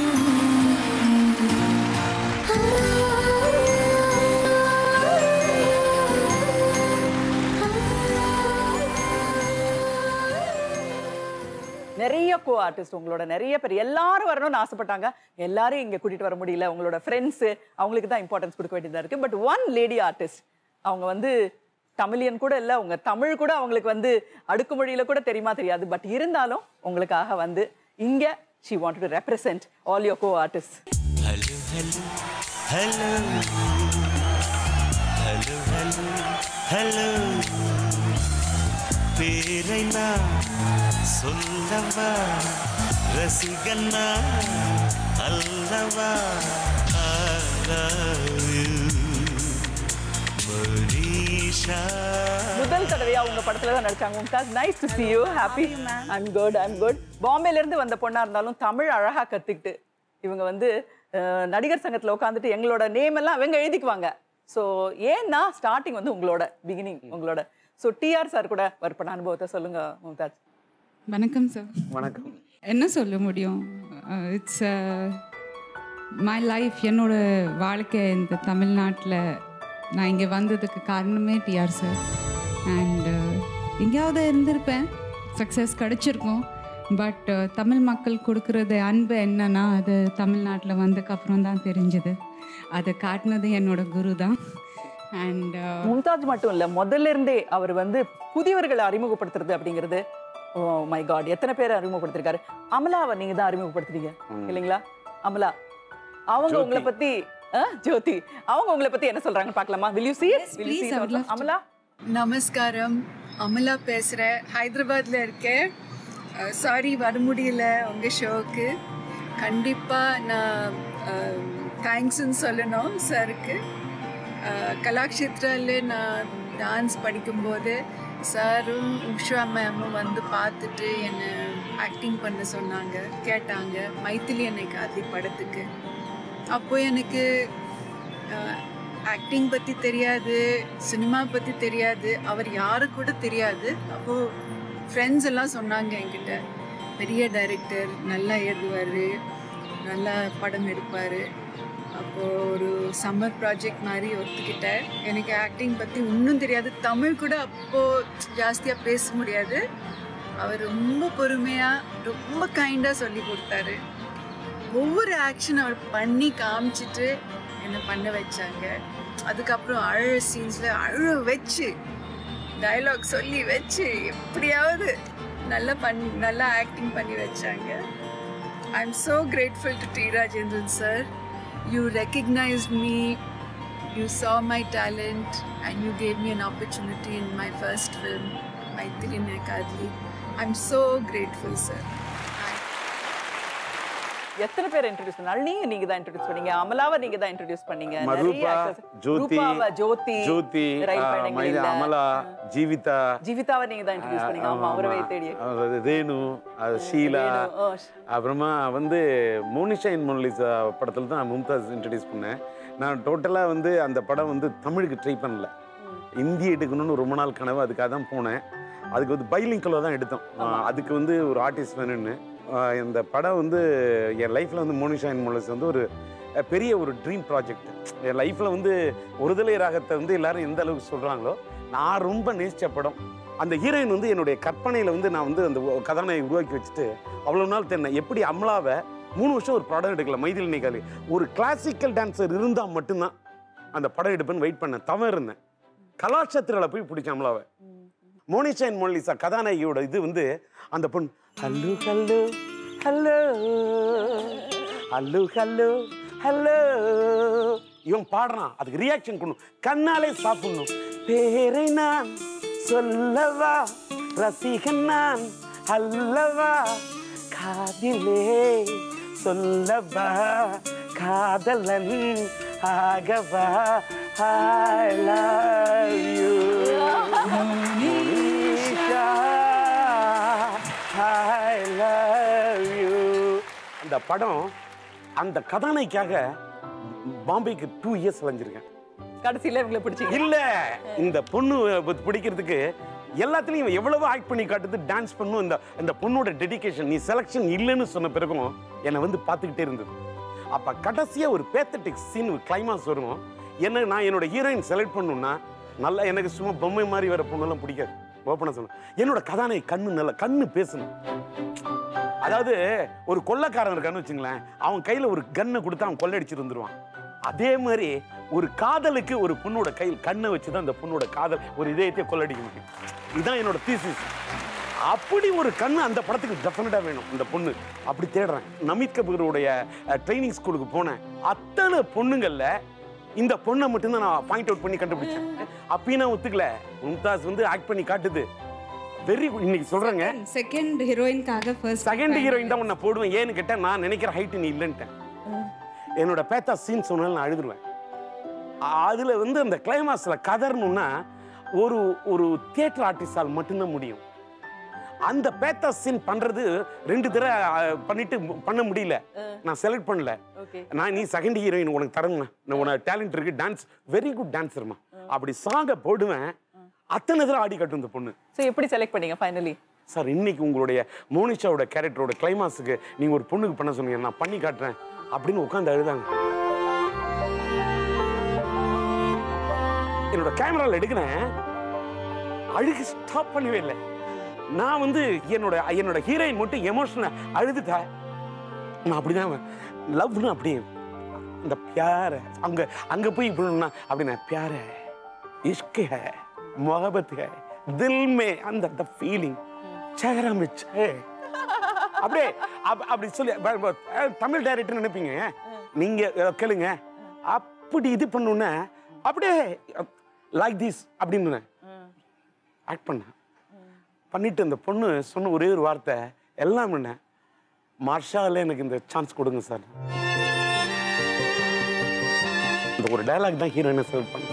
நிறைய கோ ஆர்டிஸ்ட் உங்களோட நிறைய பேர் எல்லாரும் வரணும்னு ஆசைப்பட்டாங்க எல்லாரும் இங்க கூட்டிட்டு வர முடியல உங்களோட ஃப்ரெண்ட்ஸ் அவங்களுக்கு தான் இம்பார்ட்டன்ஸ் கொடுக்க வேண்டியதா இருக்கு பட் ஒன் லேடி ஆர்டிஸ்ட் அவங்க வந்து தமிழியன் கூட இல்லை உங்க தமிழ் கூட அவங்களுக்கு வந்து அடுக்குமொழியில கூட தெரியுமா தெரியாது பட் இருந்தாலும் உங்களுக்காக வந்து இங்க she want to represent all your co artist hello hello hello hello hello பேரை நான் சொல்லவா ரசிகன்னா அல்லவா I love you, மனிஷா முதல் தடவையா உங்க படத்துல தான் நடிச்சாங்க Mumtaz nice to see you happy I'm good I'm good பாம்பேல இருந்து வந்த பொண்ணா இருந்தாலும் தமிழ் அழகா கத்துக்கிட்டு இவங்க வந்து அஹ், நடிகர் சங்கத்துல உட்காந்துட்டு எங்களோட நேம் எல்லாம் அவங்க எழுதிக்குவாங்க ஸோ ஏன்னா ஸ்டார்டிங் வந்து உங்களோட பிகினிங் உங்களோட ஸோ டிஆர் சார் கூட ஒர்க் பண்ண அனுபவத்தை சொல்லுங்க மும்தாஜ் வணக்கம் சார் வணக்கம் என்ன சொல்ல முடியும் இட்ஸ் மை லைஃப் என்னோட வாழ்க்கை இந்த தமிழ்நாட்டில் நான் இங்கே வந்ததுக்கு காரணமே டிஆர் சார் அண்ட் எங்கேயாவது இருந்திருப்பேன் சக்ஸஸ் கிடச்சிருக்கும் பட் தமிழ் மக்கள் கொடுக்கறது அன்பு என்னன்னா அது தமிழ்நாட்டில் வந்ததுக்கப்புறம் தான் தெரிஞ்சது அதை காட்டினது என்னோட குரு தான் அண்ட் மும்தாஜ் மட்டும் இல்ல முதல்ல இருந்தே அவர் வந்து புதியவர்களை அறிமுகப்படுத்துறது அப்படிங்கிறது ஓ மை காட் எத்தனை பேர் அறிமுகப்படுத்திருக்காரு அமலாவை நீங்க தான் அறிமுகப்படுத்துறீங்க ம். இல்லைங்களா அமலா அவங்க ஜோதி. உங்களை பத்தி ஆ, ஜோதி அவங்க உங்களை பத்தி என்ன சொல்றாங்க பார்க்கலாமா will you see it will you please, see I it would also? love to. Amala நமஸ்காரம் அமலா பேசுகிறேன் ஹைதராபாத்தில் இருக்கேன் சாரி வர முடியல உங்கள் ஷோக்கு கண்டிப்பாக நான் தேங்க்ஸ்ன்னு சொல்லணும் சாருக்கு கலாக்ஷேத்ராவில் நான் டான்ஸ் படிக்கும்போது சாரும் உஷா மேமும் வந்து பார்த்துட்டு என்னை ஆக்டிங் பண்ண சொன்னாங்க கேட்டாங்க மைத்திலி என்னை காதி படத்துக்கு அப்போ எனக்கு ஆக்டிங் பற்றி தெரியாது சினிமா பற்றி தெரியாது அவர் யாரு கூட தெரியாது அப்போது ஃப்ரெண்ட்ஸ் எல்லாம் சொன்னாங்க என்கிட்ட பெரிய டைரக்டர் நல்லா எழுதுவார் நல்லா படம் எடுப்பார் அப்போது ஒரு சம்மர் ப்ராஜெக்ட் மாதிரி ஒத்துக்கிட்டேன் எனக்கு ஆக்டிங் பற்றி ஒன்றும் தெரியாது தமிழ் கூட அப்போது ஜாஸ்தியாக பேச முடியாது அவர் ரொம்ப பொறுமையாக ரொம்ப கைண்டாக சொல்லி கொடுத்தாரு ஒவ்வொரு ஆக்ஷன் அவர் பண்ணி காமிச்சிட்டு என்னை பண்ண வச்சாங்க அதுக்கப்புறம் அழ சீன்ஸில் அழ வச்சு டயலாக் சொல்லி வச்சு எப்படியாவது நல்லா பண்ணி நல்லா ஆக்டிங் பண்ணி வச்சாங்க I am so grateful to T Rajendran sir you recognised me you saw my talent and you gave me an opportunity in my first film, Maitri Nekadli. I'm so grateful, sir. எத்தனை பேர் introduce பண்ண அள்ளியும் நீங்க தான் introduce பண்ணீங்க அமலாவை நீங்க தான் introduce பண்ணீங்க நிறைய மதுபா actors. ஜோதி ரூபாவை, ஜோதி ஜோதி ரயில் ஆ, பயணங்கள் மைனா, இல்ல. அமலா ஜீவிதா ஜீவிதாவை நீங்க தான் இன்ட்ரடியூஸ் பண்ணீங்க ஆமா உறவை தேடி அது ரேணு அது ஷீலா ரேணு, ஓ, அப்புறமா வந்து மோனிஷா இன் மொனலிசா படத்தில் தான் மும்தாஸ் இன்ட்ரடியூஸ் பண்ணேன் நான் டோட்டலாக வந்து அந்த படம் வந்து தமிழுக்கு ட்ரை பண்ணல இந்தி எடுக்கணும்னு ரொம்ப நாள் கனவு அதுக்காக தான் போனேன் அதுக்கு வந்து பைலிங்கலோ தான் எடுத்தோம் ஆஹ் அதுக்கு வந்து ஒரு ஆர்டிஸ்ட் வேணும்னு ஆஹ் இந்த படம் வந்து என் லைஃப்பில் வந்து மோனிஷா இன் மொனலிசா வந்து ஒரு அஹ், பெரிய ஒரு ட்ரீம் ப்ராஜெக்ட் என் லைஃப்பில் வந்து ஒருதலை ராகத்தை வந்து எல்லாரும் எந்த அளவுக்கு சொல்கிறாங்களோ நான் ரொம்ப நேசித்த படம் அந்த ஹீரோயின் வந்து என்னுடைய கற்பனையில் வந்து நான் வந்து அந்த ஒ- கதாநாயகி உருவாக்கி வச்சுட்டு அவ்வளோ நாள் தென்ன எப்படி அமலாவை மூணு வருஷம் ஒரு படம் எடுக்கல மைதில் நிகாலி ஒரு கிளாசிக்கல் டான்ஸர் இருந்தால் மட்டும்தான் அந்த படம் எடுப்பேன்னு வெயிட் பண்ணேன் தவறு இருந்தேன் கலாட்சத்திரில் போய் பிடிச்சேன் அமலாவை மோனிஷா அண்ட் மோனிலிசா கதாநாயகியோட இது வந்து அந்த பொண்ணு ஹல்லு ஹல்லு ஹலோ ஹல்லு ஹல்லு ஹலோ இவன் பாடுறான் அதுக்கு ரியாக்ஷன் கொண்டு கண்ணாலே சாப்பிடணும் பேரை நான் சொல்லவா ரசிகன் நான் அல்லவா காதிலே சொல்லவா காதலன் ஆகவா I love you Monisha I love you அந்த படம் அந்த கதாநாயகிக்காக பாம்பேக்கு டூ இயர்ஸ் அலைஞ்சிருக்கேன் கடைசியில இவங்களை பிடிச்சிங்க இல்ல இந்த பொண்ணு பி- பிடிக்கிறதுக்கு எல்லாத்துலயும் இவன் எவ்வளவோ ஆக்ட் பண்ணி காட்டுது டான்ஸ் பண்ணும் இந்த இந்த பொண்ணோட டெடிகேஷன் நீ செலெக்ஷன் இல்லைன்னு சொன்ன பிறகும் என்னை வந்து பார்த்துக்கிட்டே இருந்தது அப்ப கடைசியா ஒரு பேத்தட்டிக் சீன் கிளைமாஸ் வரும் என்ன நான் என்னோட ஹீரோயின் செலக்ட் பண்ணணும்னா நல்லா எனக்கு சும்மா பொம்மை மாதிரி வர பொண்ணெல்லாம் பிடிக்காது ஓப்பனாக சொல்லணும் என்னோட கதாநாயகி கண்ணு நல்லா கண்ணு பேசணும் அதாவது ஒரு கொள்ளைக்காரன் இருக்கான்னு வச்சுங்களேன் அவன் கையில் ஒரு கன்னை கொடுத்து அவன் கொள்ளையடிச்சிட்டு வந்துருவான் அதே மாதிரி ஒரு காதலுக்கு ஒரு பொண்ணோட கையில் கண்ணை வச்சு தான் அந்த பொண்ணோட காதல் ஒரு இதயத்தை கொள்ளடிக்க முடியும் இதுதான் என்னோட தீசிஸ் அப்படி ஒரு கண்ணு அந்த படத்துக்கு டெஃபினட்டாக வேணும் இந்த பொண்ணு அப்படி தேடுறேன் நமித் கபூருடைய ட்ரைனிங் ஸ்கூலுக்கு போனேன் அத்தனை பொண்ணுங்கள்ல இந்த பொண்ணை மட்டும்தான் நான் பாயிண்ட் அவுட் பண்ணி கண்டுபிடிச்சேன் அப்பயும் நான் ஒத்துக்கல மும்தாஸ் வந்து ஆக்ட் பண்ணி காட்டுது வெரி குட் இன்னைக்கு சொல்றேங்க செகண்ட் ஹீரோயின்காக ஃபர்ஸ்ட் செகண்ட் ஹீரோயின் தான் உன்னை போடுவேன் ஏன்னு கேட்டேன் நான் நினைக்கிற ஹைட் நீ இல்லைன்ட்டேன் என்னோட பேத்தா சீன் சொன்னாலும் நான் அழுதுருவேன் அதுல வந்து அந்த கிளைமாக்ஸ்ல கதறணும்னா ஒரு ஒரு தியேட்டர் ஆர்டிஸ்டால் மட்டும்தான் முடியும் அந்த பேத்தா சீன் பண்றது ரெண்டு தடவை அஹ், பண்ணிட்டு மு- பண்ண முடியல நான் செலக்ட் பண்ணல ஓகே நான் நீ செகண்ட் ஹீரோயின் உனக்கு தரேங்கண்ணா நான் உனக்கு டேலண்ட் இருக்கு டான்ஸ் வெரி குட் டான்ஸர்மா அப்படி சாங்க போடுவேன் அத்தனை தடவை ஆடி கட்டும் இந்த பொண்ணு ஸோ எப்படி செலக்ட் பண்ணீங்க ஃபைனலி சார் இன்னைக்கு உங்களுடைய மோனிஷாவோட கேரக்டரோட கிளைமாஸுக்கு நீங்க ஒரு பொண்ணுக்கு பண்ண சொன்னீங்க நான் பண்ணி காட்டுறேன் அப்படின்னு உட்காந்து அழுதாங்க என்னோட கேமரால எடுக்கிறேன் அழுகு ஸ்டாப் பண்ணவே இல்லை நான் வந்து என்னோட என்னோட ஹீரோயின் மட்டும் எமோஷனல் அழுதுட்டேன் நான் அப்படிதான் லவ்னு அப்படியே இந்த பியார அங்க அங்க போய் இப்படின்னா அப்படின்னா பியார இஷ்க் ஹே मोहब्बत है दिल में அந்த அந்த ஃபீலிங் சேகரா மிச்சே அப்படியே அப்- அப்படி சொல்லி ப- ப- அஹ், தமிழ் டைரக்டர் நினைப்பீங்க நீங்க அஹ், கேளுங்க அப்படி இது பண்ணுன அப்படியே லைக் திஸ் அப்படின்னு ஆக்ட் பண்ணேன் பண்ணிட்டு அந்த பொண்ணு சொன்ன ஒரே ஒரு வார்த்தை எல்லாம் பண்ண மார்ஷால எனக்கு இந்த சான்ஸ் கொடுங்க சார் இந்த ஒரு டயலாக் தான் ஹீரோயினை செலக்ட் பண்ணேன்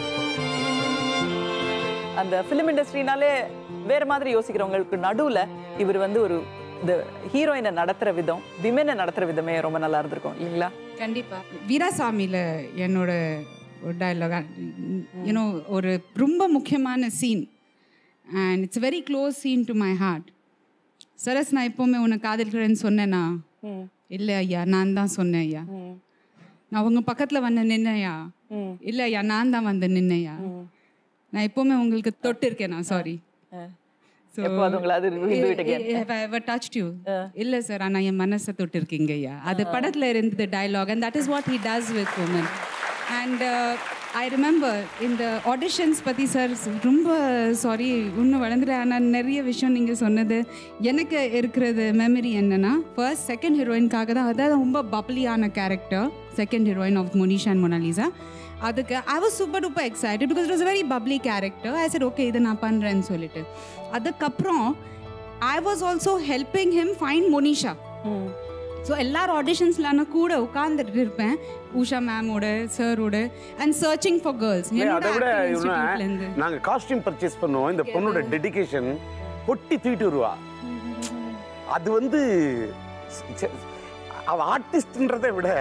அந்த ஃபிலிம் இண்டஸ்ட்ரினாலே வேற மாதிரி யோசிக்கிறவங்களுக்கு நடுவுல இவர் வந்து ஒரு இந்த ஹீரோயினை நடத்துற விதம் விமனை நடத்துற விதமே ரொம்ப நல்லா இருந்திருக்கும் இல்லைங்களா கண்டிப்பா வீராசாமியில் என்னோட ஒரு டயலாக் யூனோ ஒரு ரொம்ப முக்கியமான scene and it's very close scene to my heart Saras நான் எப்போவுமே உன்னை காதலிக்கிறேன்னு சொன்னேனா இல்லை ஐயா நான் தான் சொன்னேன் ஐயா நான் உங்க பக்கத்தில் வந்து நின்னையா இல்லை ஐயா நான் தான் வந்து நின்னையா நான் எப்போவுமே உங்களுக்கு தொட்டு இருக்கேன் நான் சாரி எப்போது உங்களை அது will do it again. Touched you இல்ல சார் ஆனா என் மனசை தொட்டு இருக்கீங்க ஐயா அது படத்துல இருந்தது dialogue and that is what he does with woman and I remember இந்த ஆடிஷன்ஸ் பற்றி சார் ரொம்ப சாரி இன்னும் வளர்ந்துட்டு ஆனால் நிறைய விஷயம் நீங்கள் சொன்னது எனக்கு இருக்கிறது மெமரி என்னன்னா ஃபர்ஸ்ட் செகண்ட் ஹீரோயின்காக தான் அதாவது ரொம்ப பப்ளியான character second heroine of Monisha and Monalisa அதுக்கு I was super duper excited because it was very bubbly character I சரி ஓகே இதை நான் பண்ணுறேன்னு சொல்லிட்டு அதுக்கப்புறம் I was also helping him fine Monisha so எல்லாரும் ஆடிஷன்ஸ்ல நான் கூட உட்காந்துட்டு இருப்பேன் உஷா மேமோட சரோட அண்ட் சர்ச்சிங் ஃபார் கேர்ள்ஸ் அதை விட இவனை நாங்க காஸ்டியூம் பர்ச்சேஸ் பண்ணுவோம் இந்த பொண்ணோட டெடிகேஷன் பொட்டி தூக்கிட்டு வருவா அது வந்து ச- அவ ஆர்டிஸ்ட்ன்றதை விட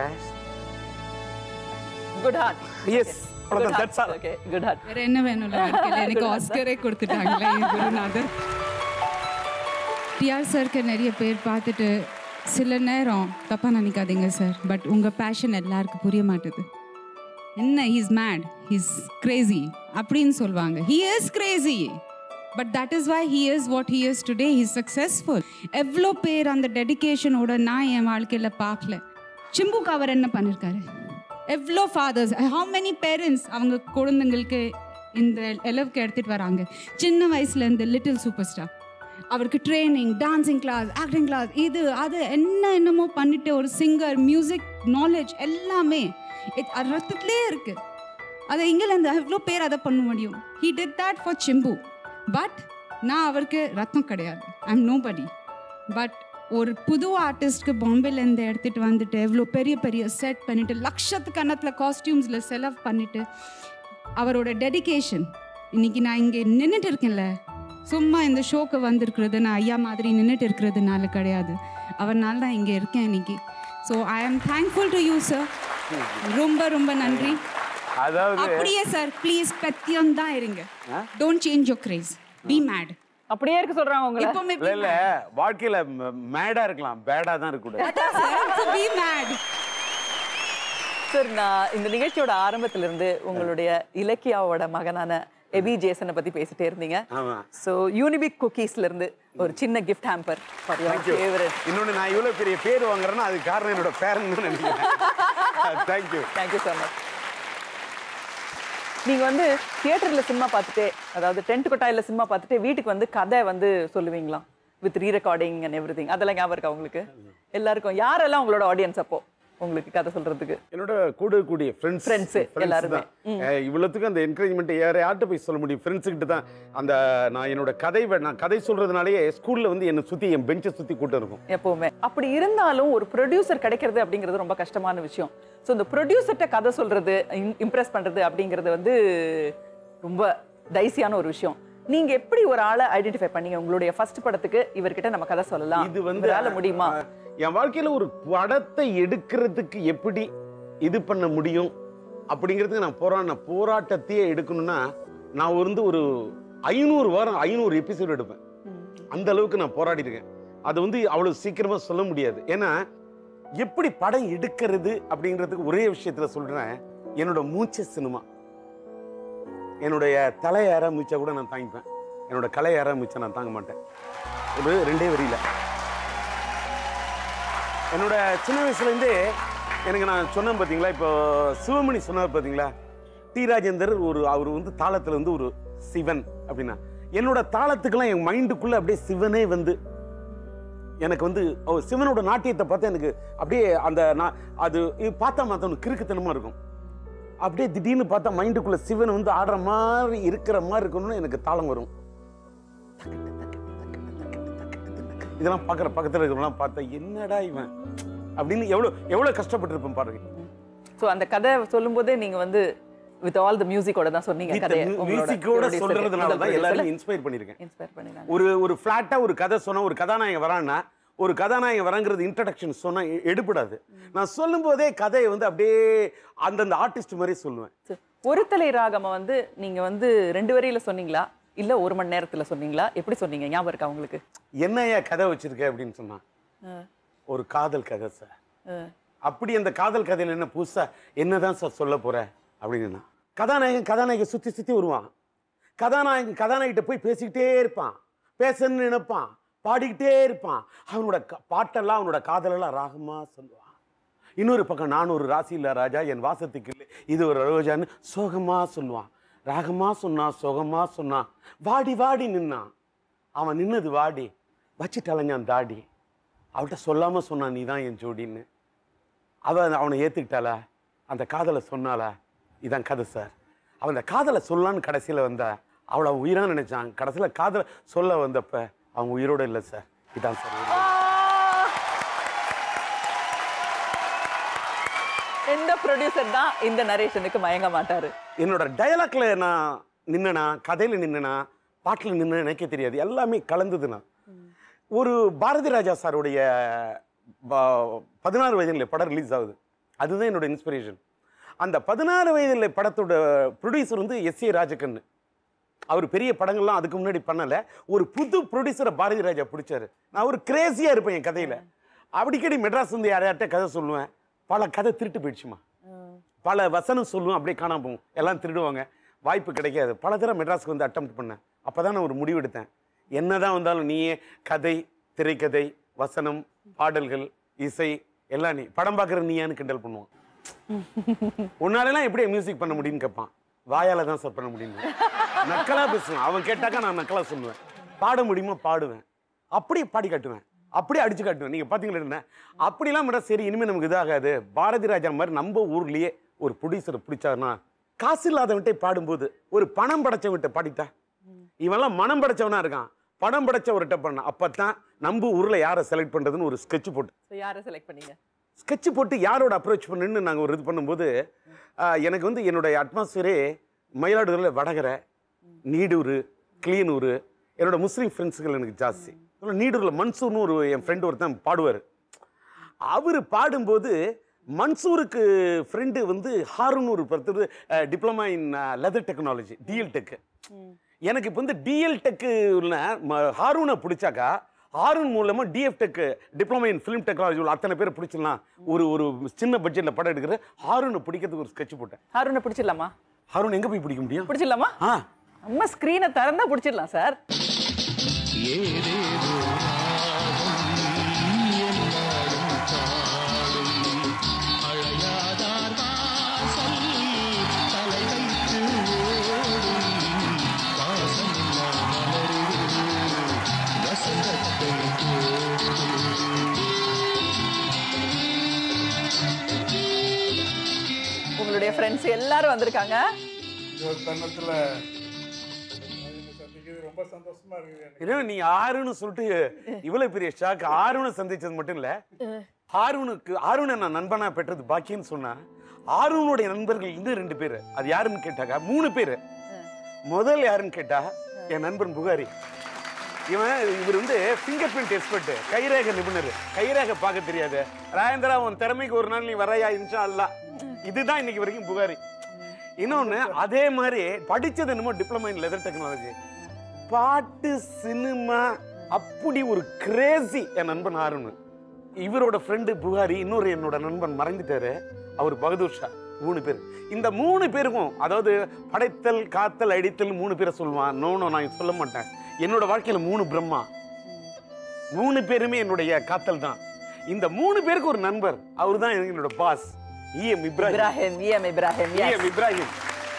good heart yes that's all okay good heart வேற என்ன வேணும்ல வாழ்க்கையில எனக்கு ஆஸ்கரே கொடுத்துட்டாங்களே என் குருநாதர் டிஆர் சருக்கு நிறைய பேர் பார்த்துட்டு சில நேரம் தப்பாக நினைக்காதீங்க சார் பட் உங்கள் பேஷன் எல்லாருக்கும் புரிய மாட்டுது என்ன ஹீஸ் மேட் ஹீஸ் கிரேசி அப்படின்னு சொல்லுவாங்க he is crazy but that is why he is what he is today he's successful எவ்வளோ பேர் அந்த டெடிகேஷனோட நான் என் வாழ்க்கையில் பார்க்கல சிம்புக்கு அவர் என்ன பண்ணியிருக்காரு எவ்வளோ ஃபாதர்ஸ் ஹவு மெனி பேரண்ட்ஸ் அவங்க குழந்தைங்களுக்கு இந்த அளவுக்கு எடுத்துகிட்டு வராங்க சின்ன வயசுலேருந்து லிட்டில் சூப்பர் ஸ்டார் அவருக்கு training dancing class acting class இது அது என்ன என்னமோ பண்ணிட்டு ஒரு சிங்கர் மியூசிக் நாலேஜ் எல்லாமே it- அது ரத்தத்திலே இருக்கு அதை இங்கிலேருந்து எவ்வளோ பேர் அதை பண்ண முடியும் he did that for Simbu but நான் அவருக்கு ரத்தம் கிடையாது I am nobody but ஒரு புது ஆர்டிஸ்ட்க்கு பாம்பேலேருந்து எடுத்துகிட்டு வந்துட்டு எவ்வளோ பெரிய பெரிய செட் பண்ணிட்டு லட்சத்து கணத்தில் காஸ்டியூம்ஸில் செலவு பண்ணிட்டு அவரோட டெடிகேஷன் இன்னைக்கு நான் இங்கே நின்றுட்டு இருக்கேன்ல சும்மா இந்த ஷோக்கு வந்திருக்கிறது நான் ஐயா மாதிரி நின்றுட்டு இருக்கிறதுனால கிடையாது அவர்னால தான் இங்கே இருக்கேன் இன்னைக்கு ஸோ ஐ ஆம் தேங்க்ஃபுல் டு யூ சார் ரொம்ப ரொம்ப நன்றி அதாவது அப்படியே சார் ப்ளீஸ் பத்தியம் தான் இருங்க don't change your craze be mad அப்படியே இருக்க சொல்றாங்க உங்களை எப்பவுமே இல்ல இல்ல வாழ்க்கையில மேடா இருக்கலாம் பேடா தான் இருக்க கூடாது பி மேட் சார் நான் இந்த நிகழ்ச்சியோட ஆரம்பத்துல இருந்து உங்களுடைய இலக்கியாவோட மகனான எபி ஜேசனை பத்தி பேசிட்டே இருந்தீங்க ஆமா ஸோ யூனிபிக் குக்கீஸ்ல இருந்து ஒரு சின்ன gift hamper for your thank you favourite இன்னொன்னு நான் இவ்வளவு பெரிய பேர் வாங்குறேன்னா அதுக்கு காரணம் என்னோட பேரன் தான் நினைக்கிறேன் தேங்க்யூ தேங்க்யூ ஸோ மச் நீங்க வந்து தியேட்டர்ல சினிமா பார்த்துட்டே அதாவது டென்ட் கொட்டாயில சினிமா பார்த்துட்டு வீட்டுக்கு வந்து கதை வந்து சொல்லுவீங்களாம் with re recording and everything அதெல்லாம் ஞாபகம் இருக்கா உங்களுக்கு எல்லாருக்கும் யாரெல்லாம் உங்களோட ஆடியன்ஸ் அப்போ உங்களுக்கு கதை சொல்றதுக்கு என்னோட கூட கூடிய ஃப்ரெண்ட்ஸ் Friends, எல்லாருமே. ம். இவ்வளவுத்துக்கு அந்த என்கரேஜ்மெண்ட் யார் யார்கிட்ட போய் சொல்ல முடியும் ஃப்ரெண்ட்ஸ் கிட்ட தான் அந்த நான் என்னோட கதை வ- நான் கதை சொல்றதுனாலேயே ஸ்கூல்ல வந்து என்னை சுத்தி என் பெஞ்சை சுத்தி கூட்டம் இருக்கும் எப்பவுமே அப்படி இருந்தாலும் ஒரு ப்ரொடியூசர் கிடைக்கிறது அப்படிங்கிறது ரொம்ப கஷ்டமான விஷயம் ஸோ இந்த ப்ரொடியூசர்கிட்ட கதை சொல்றது இம்ப்ரெஸ் பண்றது அப்படிங்கிறது வந்து ரொம்ப டைசியான ஒரு விஷயம் நீங்க எப்படி ஒரு ஆளை ஐடென்டிஃபை பண்ணீங்க உங்களுடைய ஃபர்ஸ்ட் படத்துக்கு இவர்கிட்ட நம்ம கதை சொல்லலாம் இது வந்து இவரால முடியுமா என் வாழ்க்கையில ஒரு படத்தை எடுக்கிறதுக்கு எப்படி இது பண்ண முடியும் அப்படிங்கிறதுக்கு நான் போராடின போராட்டத்தையே எடுக்கணும்னா நான் வந்து ஒரு ஐநூறு வாரம் ஐநூறு எபிசோடு எடுப்பேன் அந்த அளவுக்கு நான் போராடி இருக்கேன் அது வந்து அவ்வளவு சீக்கிரமா சொல்ல முடியாது ஏன்னா எப்படி படம் எடுக்கிறது அப்படிங்கிறதுக்கு ஒரே விஷயத்துல சொல்றேன் என்னோட மூச்சு சினிமா என்னுடைய தலை யாரா மூச்சா கூட நான் தாங்கிப்பேன் என்னோட கலை யாரா மூச்சா நான் தாங்க மாட்டேன் ஒரு ரெண்டே வரியில என்னோட சின்ன வயசுலேருந்தே எனக்கு நான் சொன்னேன் பார்த்தீங்களா இப்போ சிவமணி சொன்னார் பார்த்தீங்களா டி ராஜேந்தர் ஒரு அவர் வந்து தாளத்தில் வந்து ஒரு சிவன் அப்படின்னா என்னோட தாளத்துக்கெல்லாம் என் மைண்டுக்குள்ளே அப்படியே சிவனே வந்து எனக்கு வந்து அவர் சிவனோட நாட்டியத்தை பார்த்தா எனக்கு அப்படியே அந்த நான் அது இது பார்த்தா மாத்தணும் கிறுக்குத்தனமாக இருக்கும் அப்படியே திடீர்னு பார்த்தா மைண்டுக்குள்ள சிவன் வந்து ஆடுற மாதிரி இருக்கிற மாதிரி இருக்கணும்னு எனக்கு தாளம் வரும் இதெல்லாம் பார்க்குற பக்கத்தில் இருக்கிறவங்களாம் பார்த்தா என்னடா இவன் அப்படின்னு எவ்வளோ எவ்வளோ கஷ்டப்பட்டிருப்பேன் பாருங்க ஸோ அந்த கதை சொல்லும்போதே நீங்க வந்து வித் ஆல் த மியூசிக்கோட தான் சொன்னீங்க கதையை மியூசிக்கோட சொல்றதுனால தான் எல்லாரும் இன்ஸ்பயர் பண்ணியிருக்கேன் இன்ஸ்பயர் பண்ணிருக்காங்க ஒரு ஒரு ஃப்ளாட்டா ஒரு கதை சொன்னா ஒரு கதாநாயகன் வரான்னா ஒரு கதாநாயகன் வரங்கிறது இன்ட்ரடக்ஷன் சொன்னா எ- எடுபடாது நான் சொல்லும் போதே கதையை வந்து அப்படியே அந்தந்த ஆர்டிஸ்ட் மாதிரி சொல்லுவேன் ஒரு தலை ராகம வந்து நீங்க வந்து ரெண்டு வரியில சொன்னீங்களா இல்ல ஒரு மணி நேரத்துல சொன்னீங்களா எப்படி சொன்னீங்க ஞாபகம் இருக்கா உங்களுக்கு என்னையா கதை வச்சிருக்க அப்படின்னு சொன்னான் அஹ், ஒரு காதல் கதை சார் அஹ். அப்படி அந்த காதல் கதையில என்ன புதுசா என்னதான் சார் சொல்ல போற அப்படின்னு கதாநாயகன் கதாநாயகன் சுத்தி சுத்தி வருவான் கதாநாயகன் கதாநாயகிட்ட போய் பேசிக்கிட்டே இருப்பான் பேசணும்னு நினைப்பான் பாடிக்கிட்டே இருப்பான் அவனோட க- பாட்டெல்லாம் அவனோட காதலெல்லாம் ராகமா சொல்லுவான் இன்னொரு பக்கம் நான் ஒரு ராசி இல்ல ராஜா என் வாசத்துக்கு இல்லை இது ஒரு ரோஜான்னு சோகமா சொல்லுவான் ராகமா சொன்னான் சோகமா சொன்னான் வாடி வாடி நின்னான் அவன் நின்னது வாடி வச்சுட்டு அலைஞ்சான் தாடி அவள்கிட்ட சொல்லாம சொன்னான் நீ தான் என் ஜோடின்னு அவ அவனை ஏத்துக்கிட்டாளா அந்த காதலை சொன்னாளா இதான் கதை சார் அவன் அந்த காதலை சொல்லலான்னு கடைசியில் வந்தா அவளை அவன் உயிரா நினைச்சான் கடைசியில் காதலை சொல்ல வந்தப்ப அவன் உயிரோட இல்லை சார் இதான் சார் உயிரோட. எந்த ப்ரொடியூசர் தான் இந்த நரேஷனுக்கு மயங்க மாட்டாரு என்னோட டயலாக்ல நான் நின்னனா கதையில நின்னனா பாட்டில் நின்னு எனக்கே தெரியாது எல்லாமே கலந்ததுண்ணா ஒரு பாரதி ராஜா சாருடைய ப- பதினாறு வயதில் படம் ரிலீஸ் ஆகுது அதுதான் என்னோட இன்ஸ்பிரேஷன் அந்த பதினாறு வயதில் படத்தோட ப்ரொடியூசர் வந்து எஸ் ஏ ராஜகண்ணு அவர் பெரிய படங்கள்லாம் அதுக்கு முன்னாடி பண்ணல ஒரு புது ப்ரொடியூசரை பாரதி ராஜா பிடிச்சாரு நான் ஒரு கிரேசியா இருப்பேன் என் கதையில அடிக்கடி மெட்ராஸ் வந்து யாரையாட்ட கதை சொல்லுவேன் பல கதை திருட்டு போயிடுச்சுமா பல வசனம் சொல்லுவேன் அப்படியே காணாம போகும் எல்லாம் திருடுவாங்க வாய்ப்பு கிடைக்காது பல தடவை மெட்ராஸ்க்கு வந்து அட்டம் பண்ணேன் அப்பதான் நான் ஒரு முடிவு எடுத்தேன் என்னதான் வந்தாலும் நீயே கதை திரைக்கதை வசனம் பாடல்கள் இசை எல்லாம் நீ படம் பார்க்குற நீயான்னு கிண்டல் பண்ணுவான் உன்னாலலாம் எப்படி மியூசிக் பண்ண முடியும்னு கேட்பான் வாயால தான் சார் பண்ண முடியும் நக்கலா பேசுவேன் அவன் கேட்டாக்கா நான் நக்கலா சொல்லுவேன் பாட முடியுமா பாடுவேன் அப்படியே பாடி காட்டுவேன் அப்படியே அடிச்சு காட்டுவேன் நீங்க பாத்தீங்களா என்ன அப்படிலாம் விட சரி இனிமே நமக்கு இதாகாது பாரதி ராஜா மாதிரி நம்ம ஊர்லயே ஒரு ப்ரொடியூசர் பிடிச்சாருன்னா காசு இல்லாதவன்ட்டே பாடும்போது ஒரு பணம் படைச்சவன்கிட்ட பாடிட்டா இவன்லாம் மனம் படைச்சவனா இருக்கான் பணம் படைச்சவர்கிட்ட பண்ண அப்பதான் நம்ம ஊர்ல யாரை செலக்ட் பண்றதுன்னு ஒரு ஸ்கெட்ச் போட்டு ஸோ யாரை செலக்ட் பண்ணீங்க ஸ்கெட்ச் போட்டு யாரோட அப்ரோச் பண்ணுன்னு நாங்கள் ஒரு இது பண்ணும்போது ஆஹ், எனக்கு வந்து என்னுடைய அட்மாஸ்பியரே மயிலாடுதுறையில் வடகரை நீடூர் கிளீனூர் என்னோட முஸ்லீம் ஃப்ரெண்ட்ஸுகள் எனக்கு ஜாஸ்தி அப்புறம் நீடூரில் மன்சூர்னு ஒரு என் ஃப்ரெண்டு ஒருத்தன் பாடுவார் அவர் பாடும்போது மன்சூருக்கு ஃப்ரெண்டு வந்து ஹாரூன் ஒரு பருத்தர் diploma in leather technology DL tech எனக்கு இப்போ வந்து டிஎல் டெக்கு உள்ள ம- ஹாரூனை பிடிச்சாக்கா ஹாரூன் மூலமா DF tech diploma in film technology உள்ள அத்தனை பேரை பிடிச்சிடலாம் ஒரு ஒரு சின்ன பட்ஜெட்டில் படம் எடுக்கிற ஹாரூனை பிடிக்கிறதுக்கு ஒரு ஸ்கெட்ச் போட்டேன் ஹாரூனை பிடிச்சிடலாமா ஹாரூன் எங்கே போய் பிடிக்க முடியும் பிடிச்சிடலாமா ஆ நம்ம ஸ்க்ரீனை திறந்தா பிடிச்சிடலாம் சார் உங்களுடைய ஃப்ரெண்ட்ஸ் எல்லாரும் வந்திருக்காங்க ஒரு தருணத்தில் சந்திக்கிறது ரொம்ப சந்தோஷமா இருக்குது எனக்கு இல்லை நீ ஆறுன்னு சொல்லிட்டு இவ்வளவு பெரிய ஷாக் ஆறுன்னு சந்திச்சது மட்டும் இல்ல ஆர்வனுக்கு ஆர்வனை நான் நண்பனா பெற்றது பாக்கியன்னு சொன்னா ஆர்வனுடைய நண்பர்கள் இன்னும் ரெண்டு பேர் அது யாருன்னு கேட்டாக்கா மூணு பேர் முதல் யாருன்னு கேட்டா என் நண்பன் புகாரி இவன் இவர் வந்து ஃபிங்கர் பிரிண்ட் எக்ஸ்பர்ட் கைரேக நிபுணர் கைரேக பார்க்க தெரியாது ராஜேந்திரா உன் திறமைக்கு ஒரு நாள் நீ வரையா இன்ஷா அல்லா இதுதான் இன்னைக்கு வரைக்கும் புகாரி இன்னொன்னு அதே மாதிரி படிச்சது என்னமோ டிப்ளமா இன் லெதர் டெக்னாலஜி பாட்டு சினிமா அப்படி ஒரு கிரேசி என் நண்பன் ஆறுன்னு இவரோட ஃப்ரெண்டு புகாரி இன்னொரு என்னோட நண்பன் மறைந்துட்டாரு அவர் பகதூர் ஷா மூணு பேர் இந்த மூணு பேருக்கும் அதாவது படைத்தல் காத்தல் அடித்தல் மூணு பேரை சொல்லுவான் நோ நோ நான் சொல்ல மாட்டேன் என்னோட வாழ்க்கையில மூணு பிரம்மா மூணு பேருமே என்னுடைய காத்தல் தான் இந்த மூணு பேருக்கு ஒரு நண்பர் அவர் தான் என்னோட boss EM Ibrahim Ibrahim EM Ibrahim yes. EM Ibrahim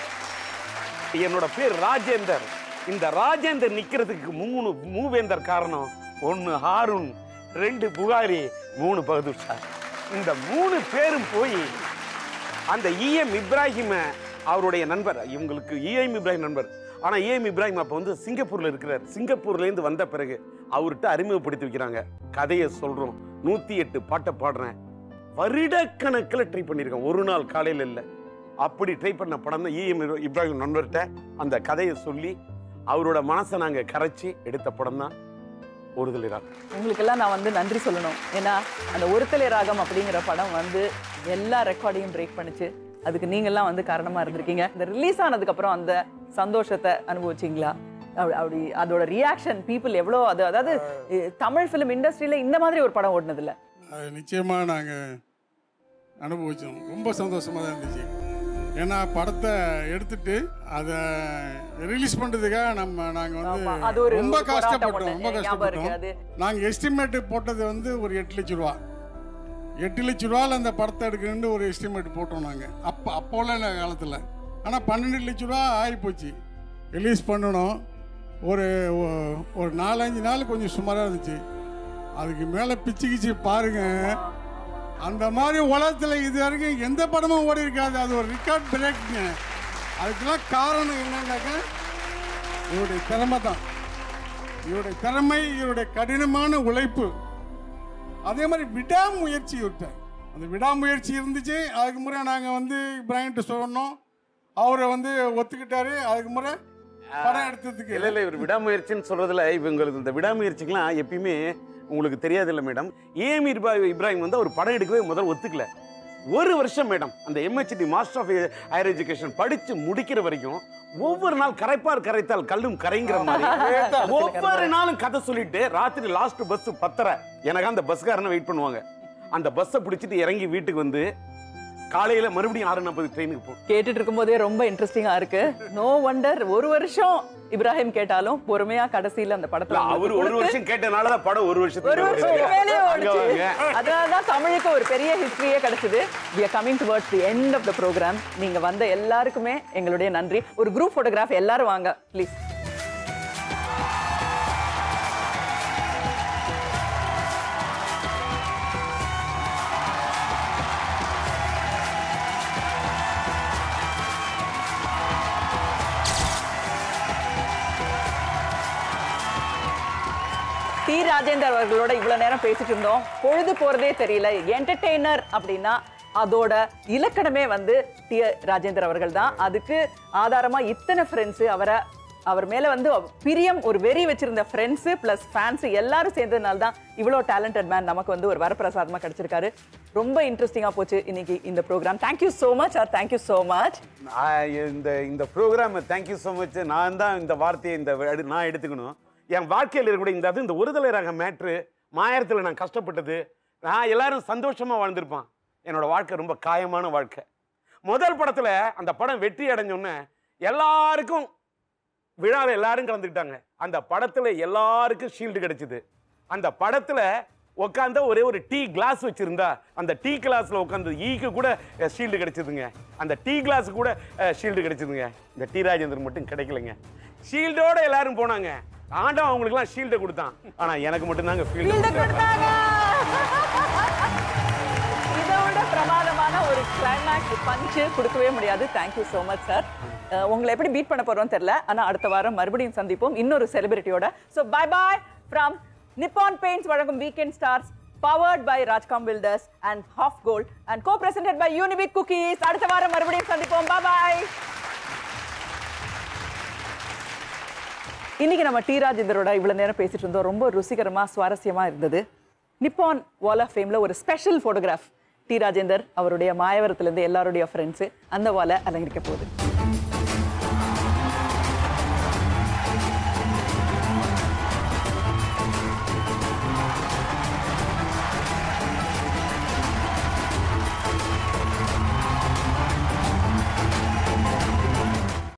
என்னோட பேர் ராஜேந்தர் இந்த ராஜேந்தர் நிக்கிறதுக்கு மூணு மூவேந்தர் காரணம் ஒன்னு ஹாரூன் ரெண்டு புகாரி மூணு பகதூர் ஷா இந்த மூணு பேரும் போய் அந்த இஎம் இப்ராஹிம அவருடைய நண்பர் இவங்களுக்கு இஎம் இப்ராஹிம் நண்பர் ஆனா இஎம் இப்ராஹிம் அப்ப வந்து சிங்கப்பூர்ல இருக்கிறார் சிங்கப்பூர்ல இருந்து வந்த பிறகு அவர்கிட்ட அறிமுகப்படுத்தி வைக்கிறாங்க கதையை சொல்றோம் நூத்தி எட்டு பாட்டை பாடுறேன் வருடக்கணக்கில் ட்ரை பண்ணியிருக்கேன் ஒரு நாள் காலையில் இல்லை அப்படி ட்ரை பண்ண படம் தான் இஎம் இப்ராஹிம் நண்பர்கிட்ட அந்த கதையை சொல்லி அவரோட மனசை நாங்கள் கரைச்சி எடுத்த படம் தான் ஒருதலை ராகம் உங்களுக்கெல்லாம் நான் வந்து நன்றி சொல்லணும் ஏன்னா அந்த ஒருத்தலை ராகம் அப்படிங்கிற படம் வந்து எல்லா ரெக்கார்டையும் பிரேக் பண்ணுச்சு அதுக்கு நீங்கெல்லாம் வந்து காரணமா இருந்திருக்கீங்க இந்த ரிலீஸ் ஆனதுக்கு அப்புறம் அந்த சந்தோஷத்தை அனுபவிச்சிங்களா அப்படி- அப்படி அதோட ரியாக்ஷன் பீப்புள் எவ்வளோ அது அதாவது இ- தமிழ் ஃபிலிம் இண்டஸ்ட்ரியில இந்த மாதிரி ஒரு படம் ஓடினதில்ல அது நிச்சயமாக நாங்கள் அனுபவிச்சோம் ரொம்ப சந்தோஷமாக தான் இருந்துச்சு ஏன்னா படத்தை எடுத்துட்டு அதை ரிலீஸ் பண்ணுறதுக்காக நம்ம நாங்கள் ஆமா, அது வந்து ஒரு ரொம்ப ஒரு போராட்டம் கஷ்டப்பட்டோம் ஒண்ணு. ரொம்ப எனக்கு ஞாபகம் இருக்கு கஷ்டப்பட்டோம் அது. நாங்கள் எஸ்டிமேட் போட்டது வந்து ஒரு எட்டு லட்ச ரூபா எட்டு லட்ச ரூபாவில் அந்த படத்தை எடுக்கணும்னு ஒரு எஸ்டிமேட் போட்டோம் நாங்கள் அப்போ அப்போ உள்ள காலத்தில் ஆனால் பன்னெண்டு லட்ச ரூபா ஆகிப்போச்சு ரிலீஸ் பண்ணணும் ஒரு ஒ- ஒரு நாலஞ்சு நாள் கொஞ்சம் சுமாராக இருந்துச்சு அதுக்கு மேலே பிச்சு கிச்சு பாருங்க அந்த மாதிரி உலகத்தில் இது வரைக்கும் எந்த படமும் ஓடி இருக்காது அது ஒரு ரெக்கார்ட் பிரேக்குங்க அதுக்கெல்லாம் காரணம் என்னன்னாக்கா இவருடைய திறமை தான் இவருடைய திறமை இவருடைய கடினமான உழைப்பு அதே மாதிரி விடாமுயற்சி இவர்கிட்ட அந்த விடாமுயற்சி இருந்துச்சு அதுக்கு முறை நாங்கள் வந்து இப்ராஹிம்கிட்ட சொன்னோம் அவரை வந்து ஒத்துக்கிட்டாரு அதுக்கு முறை படம் எடுத்ததுக்கு இல்ல இல்ல இவர் விடாமுயற்சின்னு சொல்றதுல இவங்களுக்கு இந்த விடாமுயற்சிக்கெல்லாம் எப்பயுமே உங்களுக்கு தெரியாது இல்ல மேடம் ஏம் இப்ராஹிம் வந்து அவர் படம் எடுக்கவே முதல்ல ஒத்துக்கல ஒரு வருஷம் மேடம் அந்த MHT master of higher education படிச்சு முடிக்கிற வரைக்கும் ஒவ்வொரு நாள் கரைப்பார் கரைத்தால் கல்லும் கரைங்கிற மாதிரி ஒவ்வொரு நாளும் கதை சொல்லிட்டு ராத்திரி லாஸ்ட் பஸ் பத்தரை எனக்கு அந்த பஸ்காரனை வெயிட் பண்ணுவாங்க அந்த பஸ்ஸை பிடிச்சிட்டு இறங்கி வீட்டுக்கு வந்து காலையில மறுபடியும் ஆறு நாற்பது ட்ரெயினுக்கு போ கேட்டுட்டு இருக்கும்போதே ரொம்ப இன்ட்ரெஸ்டிங்கா இருக்கு நோ வண்டர் ஒரு வருஷம் இப்ராஹிம் கேட்டாலும் பொறுமையா கடைசியில அந்த படத்துல அவர் உங்களுக்கு ஒரு கொடுத்து- வருஷம் கேட்டனாலதான் படம் ஒரு வருஷத்துக்கு ஒரு வருஷத்துக்கு மேலேயே அங்க ஓடுச்சு வாங்க. அதனாலதான் தமிழுக்கு ஒரு பெரிய ஹிஸ்டரியே கிடைச்சது we are coming towards the end of the program நீங்க வந்த எல்லாருக்குமே எங்களுடைய நன்றி ஒரு குரூப் போட்டோகிராஃப் எல்லாரும் வாங்க ப்ளீஸ் டி ராஜேந்தர் அவர்களோட இவ்வளவு நேரம் பேசிட்டு இருந்தோம் பொழுது போறதே தெரியல என்டர்டெய்னர் அப்படின்னா அதோட இலக்கணமே வந்து டி ராஜேந்தர் அவர்கள் தான் அதுக்கு ஆதாரமா இத்தனை ஃப்ரெண்ட்ஸ் அவரை அவர் மேல வந்து பிரியம் ஒரு வெறி வச்சிருந்த ஃப்ரெண்ட்ஸ் பிளஸ் ஃபேன்ஸ் எல்லாரும் சேர்ந்ததுனால தான் இவ்வளோ டேலண்டட் மேன் நமக்கு வந்து ஒரு வரப்பிரசாதமா கிடைச்சிருக்காரு ரொம்ப இன்ட்ரெஸ்டிங்கா போச்சு இன்னைக்கு இந்த ப்ரோக்ராம் தேங்க்யூ ஸோ மச் ஆர் தேங்க்யூ ஸோ மச் நான் இந்த இந்த ப்ரோக்ராம் தேங்க்யூ ஸோ மச் நான் தான் இந்த வார்த்தையை இந்த எடு- நான் எடுத்துக்கணும் என் வாழ்க்கையில் இருக்கக்கூடிய இந்த அது இந்த ஒருதலை ரக மேட்ரு மாயத்தில் நான் கஷ்டப்பட்டது நான் எல்லாரும் சந்தோஷமா வாழ்ந்திருப்பான் என்னோட வாழ்க்கை ரொம்ப காயமான வாழ்க்கை முதல் படத்துல அந்த படம் வெற்றி அடைஞ்சோன்னே எல்லாருக்கும் விழாவில் எல்லாரும் கலந்துக்கிட்டாங்க அந்த படத்துல எல்லாருக்கும் ஷீல்டு கிடைச்சது அந்த படத்துல உட்காந்த ஒரே ஒரு டீ கிளாஸ் வச்சிருந்தா அந்த டீ கிளாஸ்ல உட்காந்து ஈக்கு கூட ஷீல்டு கிடைச்சதுங்க அந்த டீ கிளாஸ் கூட ஷீல்டு கிடைச்சதுங்க இந்த டி ராஜேந்தர் மட்டும் கிடைக்கலங்க ஷீல்டோட எல்லாரும் போனாங்க ஆண்டவன் அவங்களுக்குலாம் ஷீல்டை கொடுத்தான் ஆனா எனக்கு மட்டும் தாங்க ஃபீல்டு இதை விட பிரமாதமான ஒரு கிளைமேக்ஸ் பஞ்சு கொடுக்கவே முடியாது தேங்க்யூ ஸோ மச் சார் உங்களை எப்படி பீட் பண்ண போறோம்னு தெரியல ஆனா அடுத்த வாரம் மறுபடியும் சந்திப்போம் இன்னொரு செலிபிரிட்டியோட so bye bye from Nippon Paints வழங்கும் weekend stars powered by Rajkam builders and half gold and co presented by Unibic cookies அடுத்த வாரம் மறுபடியும் சந்திப்போம் பை பாய் இன்னைக்கு நம்ம டி ராஜேந்தரோட இவ்வளவு நேரம் பேசிட்டு இருந்தோம் ரொம்ப ருசிகரமா சுவாரஸ்யமா இருந்தது நிப்பான் வால் ஆஃப் ஃபேம்ல ஒரு ஸ்பெஷல் ஃபோட்டோகிராஃப் டி ராஜேந்தர் அவருடைய மாயவரத்துல இருந்து எல்லாருடைய ஃப்ரெண்ட்ஸ் அந்த வாலை அலங்கரிக்க போகுது